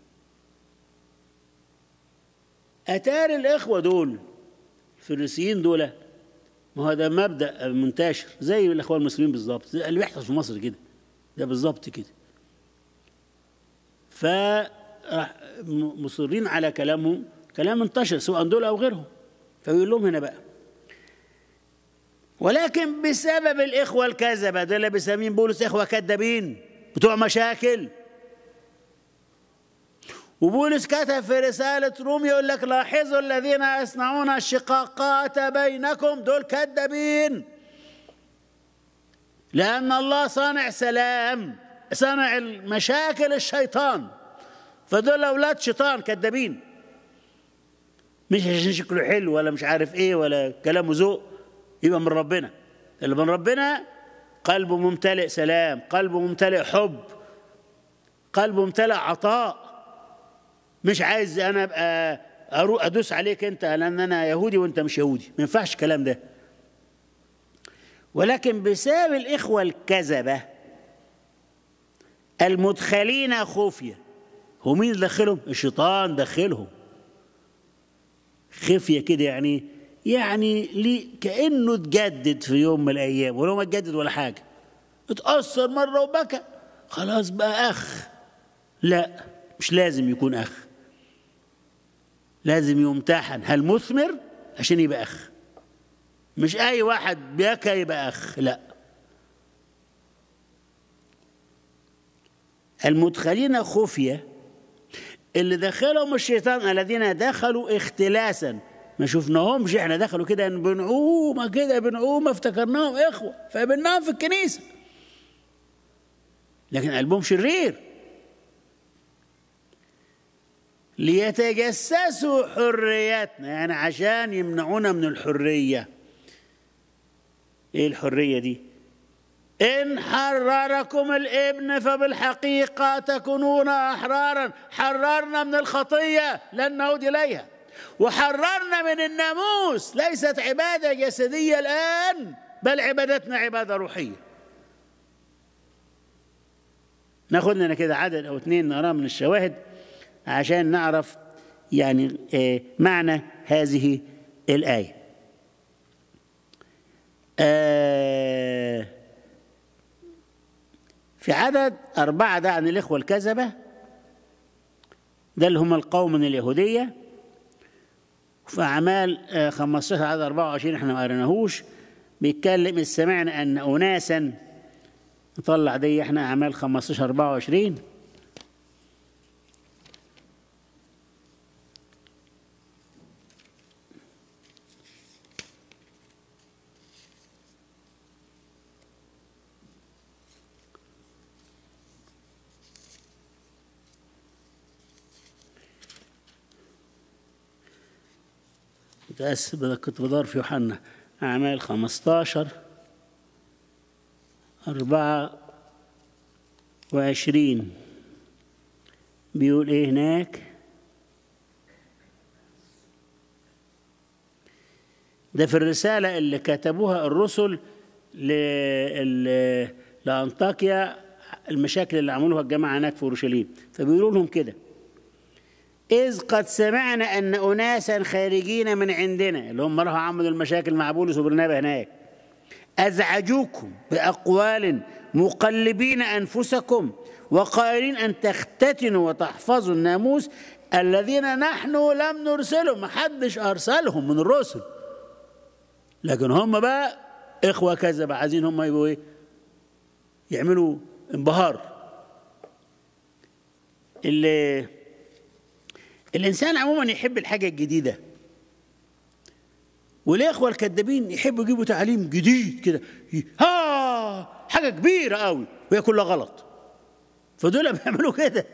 اتاري الاخوه دول الفريسيين دول ما هو ده مبدا منتشر زي الاخوان المسلمين بالظبط زي اللي بيحصل في مصر كده ده بالظبط كده ف مصرين على كلامهم كلام انتشر سواء دول او غيرهم فبيقول لهم هنا بقى ولكن بسبب الاخوه الكذبه دول اللي بيسمين بولس اخوه كذابين بتوع مشاكل وبولس كتب في رسالة روم يقول لك لاحظوا الذين يصنعون الشقاقات بينكم دول كذابين لأن الله صانع سلام صانع المشاكل الشيطان فدول أولاد شيطان كذابين مش عشان شكله حلو ولا مش عارف ايه ولا كلامه ذوق يبقى من ربنا اللي من ربنا قلبه ممتلئ سلام قلبه ممتلئ حب قلبه ممتلئ عطاء مش عايز انا ابقى اروح ادوس عليك انت لان انا يهودي وانت مش يهودي ما ينفعش الكلام ده ولكن بسبب الاخوه الكذبه المدخلين خفيه هو مين اللي دخلهم الشيطان دخلهم خفيه كده يعني يعني لي كانه اتجدد في يوم من الايام ولو ما اتجدد ولا حاجه اتاثر مره وبكى خلاص بقى اخ لا مش لازم يكون اخ لازم يمتحن هل مثمر عشان يبقى اخ مش اي واحد بيكى يبقى اخ لا المدخلين خفيه اللي دخلهم الشيطان الذين دخلوا اختلاسا ما شفناهمش احنا دخلوا كده بنعومة كده بنعومة افتكرناهم اخوة فقابلناهم في الكنيسة لكن قلبهم شرير ليتجسسوا حرياتنا يعني عشان يمنعونا من الحرية ايه الحرية دي إن حرركم الابن فبالحقيقة تكونون أحرارا حررنا من الخطية لن نعود إليها وحررنا من الناموس ليست عبادة جسدية الآن بل عبادتنا عبادة روحية ناخد لنا كده عدد أو اتنين نقراه من الشواهد عشان نعرف يعني معنى هذه الآية آه في عدد أربعة ده عن الإخوة الكذبة ده اللي هم القوم من اليهودية في أعمال 15 عدد 24 احنا ما قريناهوش بيتكلم إذ سمعنا أن أناسا نطلع دي احنا أعمال 15 24 متأسف كنت بدور في يوحنا أعمال 15 أربعة وعشرين بيقول إيه هناك ده في الرسالة اللي كتبوها الرسل لأنطاكيا المشاكل اللي عملوها الجماعة هناك في أورشليم فبيقولوا لهم كده إذ قد سمعنا أن أناسا خارجين من عندنا اللي هم راحوا عملوا المشاكل مع بولس وبرنابا هناك أزعجوكم بأقوال مقلبين أنفسكم وقائلين أن تختتنوا وتحفظوا الناموس الذين نحن لم نرسلهم ما حدش أرسلهم من الرسل لكن هم بقى إخوة كذبة عايزين هم يبقوا إيه يعملوا انبهار اللي الإنسان عموما يحب الحاجة الجديدة والإخوة الكذابين يحبوا يجيبوا تعليم جديد كده ها حاجة كبيرة قوي وهي كلها غلط فدول بيعملوا كده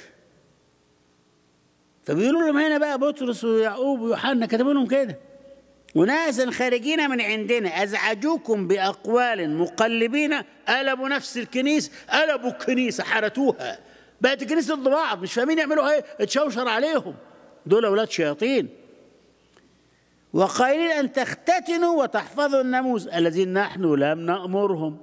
فبيقولوا لهم هنا بقى بطرس ويعقوب ويوحنا كتبوا لهم كده وناسا خارجين من عندنا أزعجوكم بأقوال مقلبين قلبوا نفس الكنيسة قلبوا الكنيسة حرتوها بقت الكنيسة ضد بعض مش فاهمين يعملوا ايه اتشوشر عليهم دول أولاد شياطين وقائلين أن تختتنوا وتحفظوا الناموس الذين نحن لم نأمرهم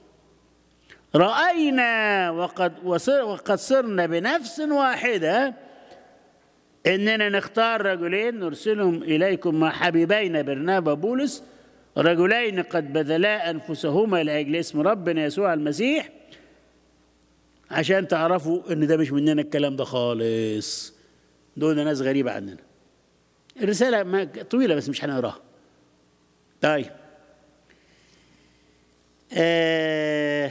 رأينا وقد, وصر وقد صرنا بنفس واحدة إننا نختار رجلين نرسلهم إليكم مع حبيبين برنابا بولس رجلين قد بذلا أنفسهما لأجل اسم ربنا يسوع المسيح عشان تعرفوا إن ده مش مننا الكلام ده خالص دول ناس غريبة عننا الرسالة طويلة بس مش هنقراها طيب آه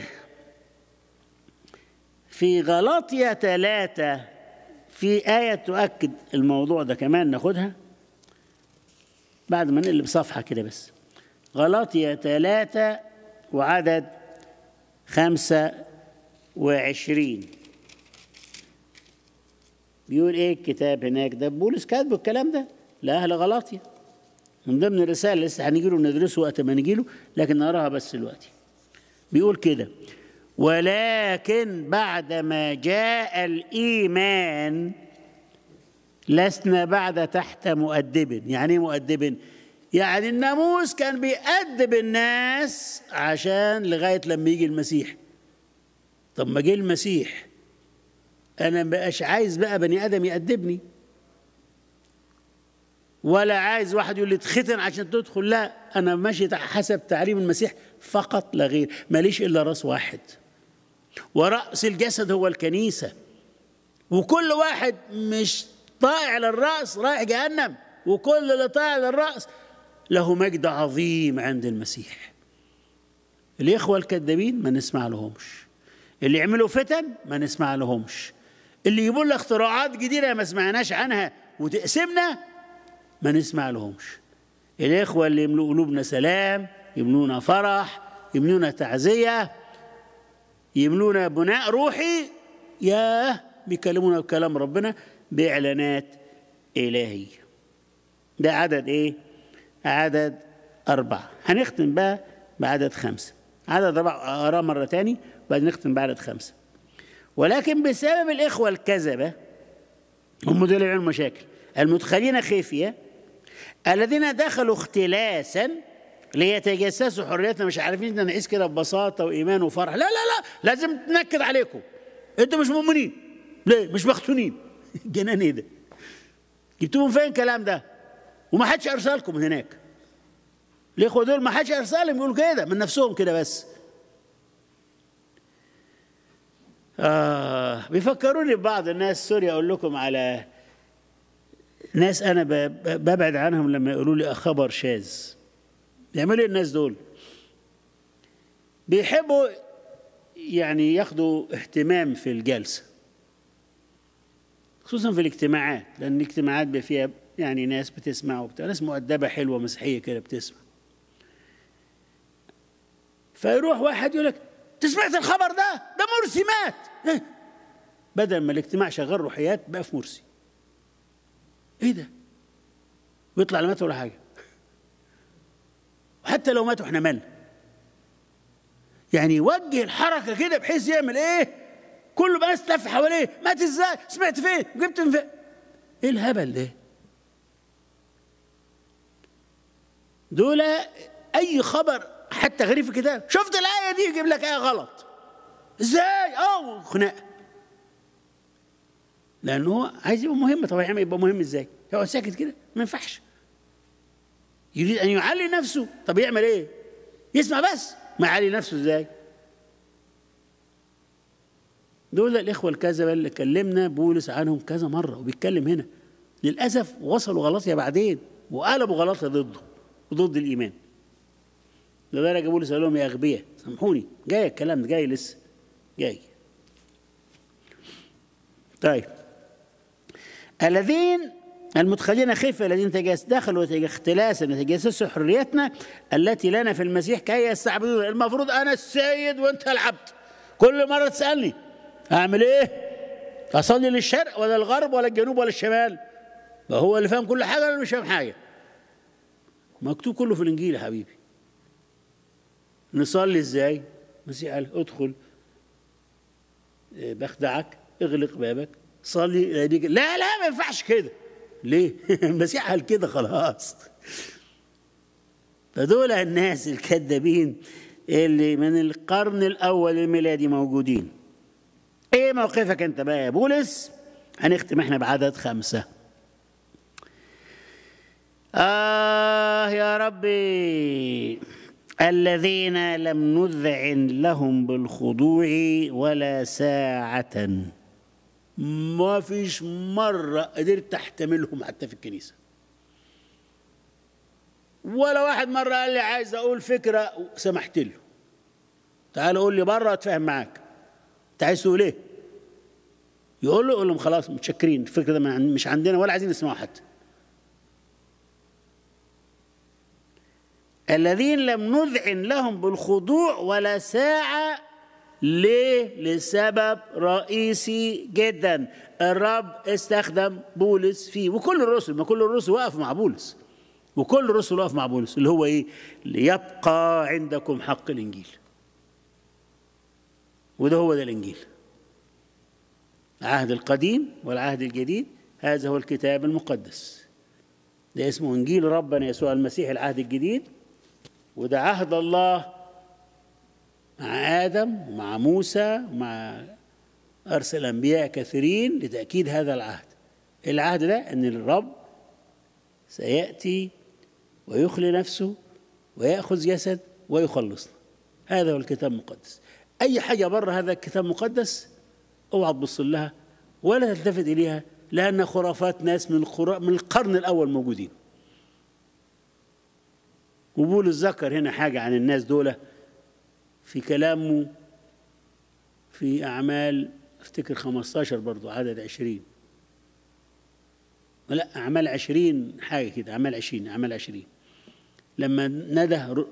في غلاطيا ثلاثة في آية تؤكد الموضوع ده كمان ناخدها بعد ما نقلب صفحة كده بس غلاطيا ثلاثة وعدد خمسة وعشرين بيقول ايه الكتاب هناك ده بولس كاتبه الكلام ده لأهل غلاطيا من ضمن الرسالة لسه هنيجي له ندرسه وقت ما نيجي له لكن نقراها بس دلوقتي بيقول كده ولكن بعدما جاء الإيمان لسنا بعد تحت مؤدب يعني ايه مؤدب يعني الناموس كان بيأدب الناس عشان لغاية لما يجي المسيح طب ما جه المسيح أنا مبقاش عايز بقى بني آدم يأدبني ولا عايز واحد يقول لي اتختن عشان تدخل لا أنا ماشي حسب تعليم المسيح فقط لا غير ماليش إلا راس واحد ورأس الجسد هو الكنيسة وكل واحد مش طائع للرأس رايح جهنم وكل اللي طائع للرأس له مجد عظيم عند المسيح الإخوة الكذابين ما نسمع لهمش اللي يعملوا فتن ما نسمع لهمش اللي يجيبوا لنا اختراعات جديدة ما سمعناش عنها وتقسمنا ما نسمع لهمش الإخوة اللي يملوا قلوبنا سلام يملونا فرح يملونا تعزية يملونا بناء روحي ياه بيكلمونا بكلام ربنا بإعلانات إلهية ده عدد إيه؟ عدد أربعة هنختم بقى بعدد خمسة عدد أربعة أقراه مرة تاني بعدين نختم بعدد خمسة ولكن بسبب الإخوة الكذبة هم دول اللي يعملوا مشاكل المدخلين خفية الذين دخلوا اختلاسا ليتجسسوا حريتنا مش عارفين ان نعيش كده ببساطه وايمان وفرح لا لا لا لازم تنكد عليكم انتوا مش مؤمنين ليه مش مختونين جنان ايه ده جبتوهم فين الكلام ده وما حدش ارسلكم من هناك الاخوه دول ما حدش ارسلهم يقولوا كده من نفسهم كده بس آه بيفكروني ببعض الناس سوري اقول لكم على ناس انا ببعد عنهم لما يقولوا لي خبر شاذ بيعملوا ايه الناس دول بيحبوا يعني ياخدوا اهتمام في الجلسه خصوصا في الاجتماعات لان الاجتماعات بيبقى فيها يعني ناس بتسمع وبتاع ناس مؤدبه حلوه مسيحيه كده بتسمع فيروح واحد يقول لك سمعت الخبر ده ده مرسي مات إيه؟ بدل ما الاجتماع شغال روحيات بقى في مرسي ايه ده ويطلع لا مات ولا حاجه وحتى لو ماتوا احنا مالنا يعني يوجه الحركه كده بحيث يعمل ايه كله بقى يستلف حواليه مات ازاي سمعت فين جبت من فين ايه الهبل ده دول اي خبر حتى غريب في الكتاب شفت الايه دي يجيب لك ايه غلط ازاي اه خناقه لانه هو عايز يبقى مهم طب هيعمل يبقى مهم ازاي هو ساكت كده ما ينفعش يريد ان يعلي نفسه طب يعمل ايه يسمع بس ما يعلي نفسه ازاي دول الاخوه الكذبه اللي كلمنا بولس عنهم كذا مره وبيتكلم هنا للاسف وصلوا غلطيه بعدين وقلبوا غلطه ضده وضد الايمان لدرجه بولس قال لهم يا اغبياء سامحوني جاي الكلام ده جاي لسه جاي طيب الذين المدخلين خفة الذين تجاس دخلوا اختلاسا وتجسسوا حريتنا التي لنا في المسيح كي يستعبدون المفروض انا السيد وانت العبد كل مره تسالني اعمل ايه اصلي للشرق ولا الغرب ولا الجنوب ولا الشمال ما هو اللي فاهم كل حاجه انا مش فاهم حاجه مكتوب كله في الانجيل يا حبيبي نصلي ازاي المسيح قال ادخل بخدعك اغلق بابك صلي لا لا ما ينفعش كده ليه المسيح قال كده خلاص فدول الناس الكذابين اللي من القرن الاول الميلادي موجودين ايه موقفك انت بقى يا بولس هنختم احنا بعدد خمسه آه يا ربي الذين لم نذعن لهم بالخضوع ولا ساعة ما فيش مرة قدرت أحتملهم حتى في الكنيسة ولا واحد مرة قال لي عايز أقول فكرة سمحت له تعال قول لي بره أتفاهم معاك أنت عايز تقول إيه؟ يقول له يقول لهم خلاص متشكرين الفكرة ده مش عندنا ولا عايزين نسمعه حتى الذين لم نذعن لهم بالخضوع ولا ساعة ليه؟ لسبب رئيسي جدا الرب استخدم بولس فيه وكل الرسل ما كل الرسل وقفوا مع بولس وكل الرسل وقف مع بولس اللي هو ايه؟ ليبقى عندكم حق الانجيل وده هو ده الانجيل العهد القديم والعهد الجديد هذا هو الكتاب المقدس ده اسمه انجيل ربنا يسوع المسيح العهد الجديد وده عهد الله مع آدم ومع موسى ومع أرسل أنبياء كثيرين لتأكيد هذا العهد العهد ده أن الرب سيأتي ويخلي نفسه ويأخذ جسد ويخلصنا هذا هو الكتاب المقدس أي حاجة بره هذا الكتاب المقدس اوعى تبص لها ولا تلتفت إليها لأن خرافات ناس من الخرا... من القرن الأول موجودين وبولس ذكر هنا حاجة عن الناس دول في كلامه في أعمال افتكر 15 برضو عدد 20 لا أعمال 20 حاجة كده أعمال 20 أعمال 20 لما نده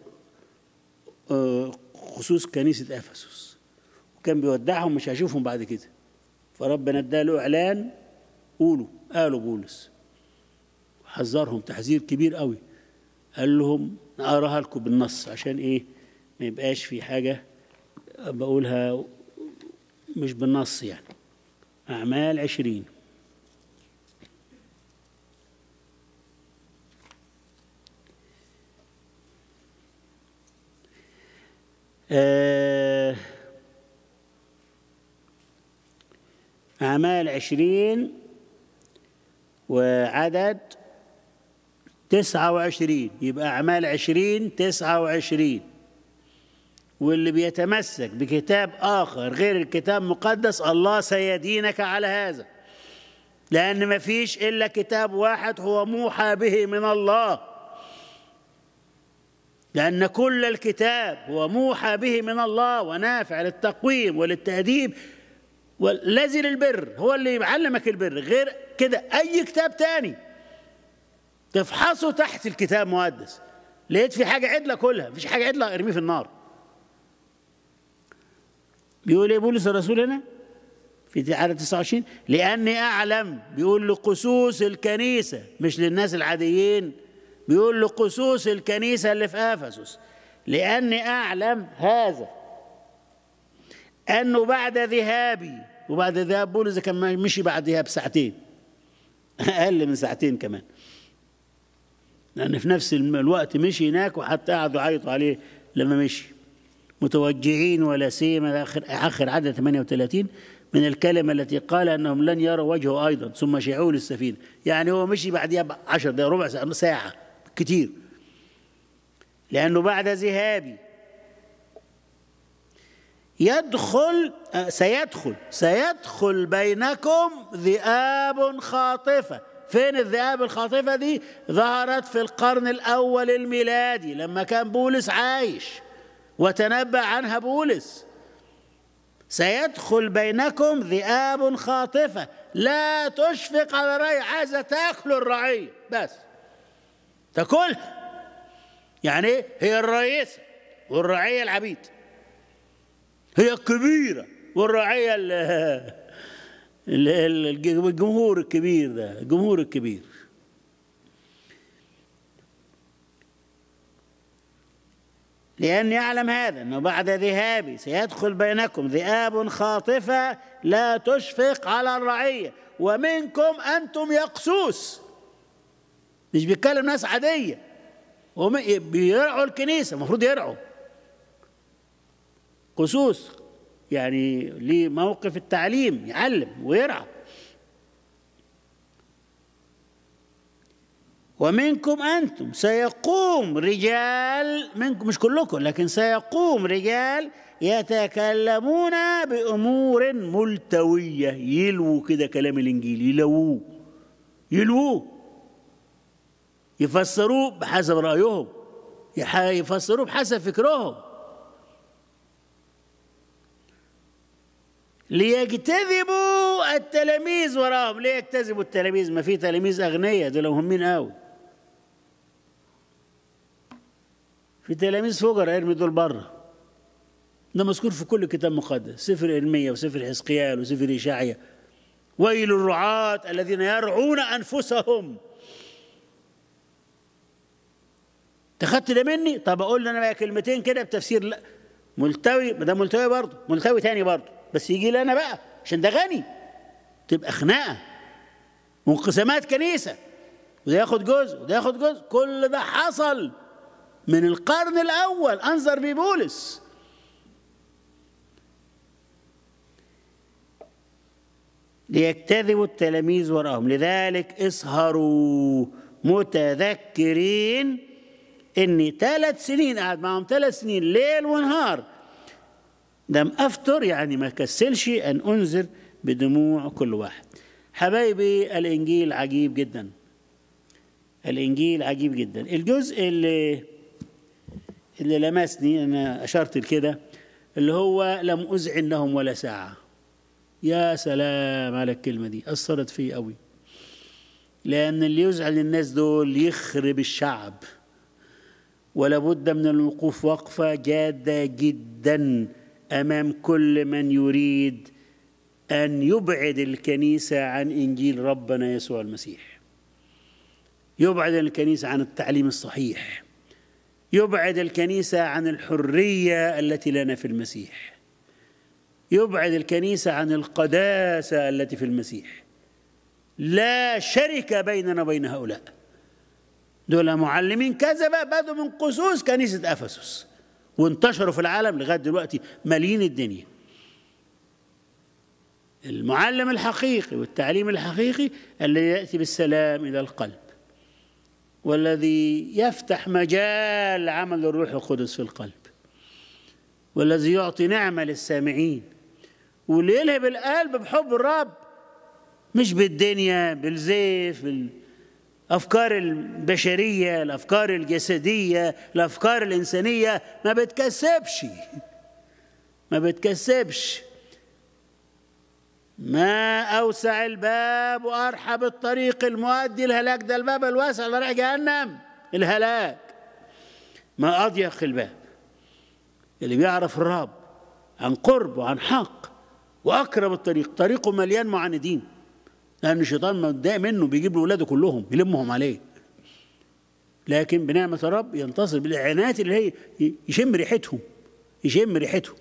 خصوص كنيسة أفسس وكان بيودعهم مش هشوفهم بعد كده فربنا اداله إعلان قولوا قالوا بولس حذرهم تحذير كبير قوي قال لهم أقراها لكم بالنص عشان إيه ما يبقاش في حاجة بقولها مش بالنص يعني أعمال عشرين آه أعمال عشرين وعدد تسعة وعشرين يبقى أعمال عشرين تسعة وعشرين واللي بيتمسك بكتاب آخر غير الكتاب المقدس الله سيدينك على هذا لأن ما فيش إلا كتاب واحد هو موحى به من الله لأن كل الكتاب هو موحى به من الله ونافع للتقويم وللتأديب والذي للبر هو اللي يعلمك البر غير كده أي كتاب تاني تفحصه تحت الكتاب المقدس لقيت في حاجة عدلة كلها مفيش حاجة عدلة ارميه في النار بيقول ايه بولس الرسول هنا في عدد 29 لاني اعلم بيقول لقصوص الكنيسه مش للناس العاديين بيقول لقصوص الكنيسه اللي في افسس لاني اعلم هذا انه بعد ذهابي وبعد ذهاب بولس كان مشي بعد ذهاب ساعتين اقل من ساعتين كمان لان في نفس الوقت مشي هناك وحتى قعدوا يعيطوا عليه لما مشي متوجعين ولا سيما آخر, آخر عدد 38 من الكلمة التي قال أنهم لن يروا وجهه أيضا ثم شيعوه للسفينة يعني هو مشي بعدها بعشر دقائق ربع ساعة, ساعة كتير لأنه بعد ذهابي يدخل سيدخل سيدخل بينكم ذئاب خاطفة فين الذئاب الخاطفة دي ظهرت في القرن الأول الميلادي لما كان بولس عايش وتنبأ عنها بولس سيدخل بينكم ذئاب خاطفة لا تشفق على الرعية عايزة تاكل الرعية بس تاكلها يعني ايه هي الرئيسة والرعية العبيد هي الكبيرة والرعية الجمهور الكبير ده الجمهور الكبير لأني أعلم هذا أنه بعد ذهابي سيدخل بينكم ذئاب خاطفة لا تشفق على الرعية ومنكم أنتم يقسوس مش بيتكلم ناس عادية بيرعوا الكنيسة المفروض يرعوا قسوس يعني ليه موقف التعليم يعلم ويرعى ومنكم أنتم سيقوم رجال منكم مش كلكم لكن سيقوم رجال يتكلمون بأمور ملتوية يلووا كده كلام الإنجيل يلووه يلووه يفسروه بحسب رأيهم يفسروه بحسب فكرهم ليجتذبوا التلاميذ وراهم ليه يجتذبوا التلاميذ ما في تلاميذ أغنياء دول مهمين قوي في تلاميذ فقراء ارمي دول بره ده مذكور في كل كتاب مقدس سفر ارميا وسفر حزقيال وسفر اشعيا ويل الرعاة الذين يرعون انفسهم تخدت ده مني طب اقول انا بقى كلمتين كده بتفسير لا ملتوي ده ملتوي برضه ملتوي تاني برضه بس يجي لي انا بقى عشان ده غني تبقى خناقه وانقسامات كنيسه وده ياخد جزء وده ياخد جزء كل ده حصل من القرن الاول انظر بيه بولس ليجتذبوا التلاميذ وراهم لذلك اسهروا متذكرين اني ثلاث سنين قاعد معهم ثلاث سنين ليل ونهار لم افتر يعني ما كسلش ان انذر بدموع كل واحد حبايبي الإنجيل عجيب جدا الإنجيل عجيب جدا الجزء اللي اللي لمسني أنا أشرت لكده اللي هو لم أذعن لهم ولا ساعة يا سلام على الكلمة دي أثرت فيه قوي لأن اللي يزعل الناس دول يخرب الشعب ولا بد من الوقوف وقفة جادة جدا أمام كل من يريد أن يبعد الكنيسة عن إنجيل ربنا يسوع المسيح يبعد الكنيسة عن التعليم الصحيح يبعد الكنيسة عن الحرية التي لنا في المسيح يبعد الكنيسة عن القداسة التي في المسيح لا شركة بيننا وبين هؤلاء دول معلمين كذبة بدوا من قصوص كنيسة أفسس وانتشروا في العالم لغاية دلوقتي مالين الدنيا المعلم الحقيقي والتعليم الحقيقي الذي يأتي بالسلام إلى القلب والذي يفتح مجال عمل الروح القدس في القلب والذي يعطي نعمة للسامعين واللي يلهب القلب بحب الرب مش بالدنيا بالزيف الأفكار البشرية الأفكار الجسدية الأفكار الإنسانية ما بتكسبش ما بتكسبش ما أوسع الباب وأرحب الطريق المؤدي الهلاك ده الباب الواسع لرايح جهنم الهلاك ما أضيق الباب اللي بيعرف الرب عن قرب وعن حق وأقرب الطريق طريقه مليان معاندين لأن الشيطان متضايق منه بيجيب له ولاده كلهم يلمهم عليه لكن بنعمة الرب ينتصر بالإعانات اللي هي يشم ريحتهم يشم ريحتهم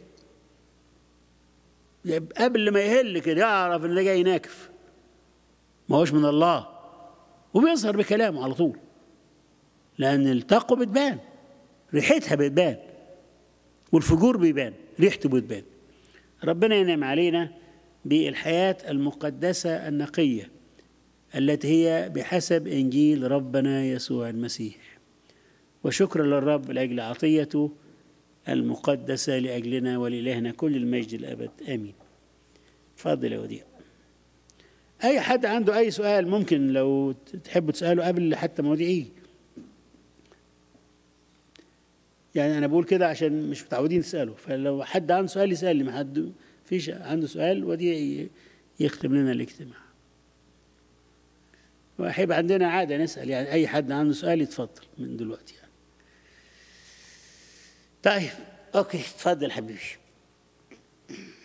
قبل ما يهل كده يعرف ان ده جاي ناكف ما هوش من الله وبيظهر بكلامه على طول لان التقوى بتبان ريحتها بتبان والفجور بيبان ريحته بتبان ربنا ينعم علينا بالحياة المقدسة النقية التي هي بحسب إنجيل ربنا يسوع المسيح وشكرا للرب لأجل عطيته المقدسة لأجلنا ولإلهنا كل المجد الأبد آمين تفضل يا وديع أي حد عنده أي سؤال ممكن لو تحبوا تسأله قبل حتى مواضيع يجي يعني أنا بقول كده عشان مش متعودين تسألوا فلو حد عنده سؤال يسألني ما حد فيش عنده سؤال وديع يختم لنا الاجتماع وأحب عندنا عادة نسأل يعني أي حد عنده سؤال يتفضل من دلوقتي يعني. طيب اوكي تفضل حبيبي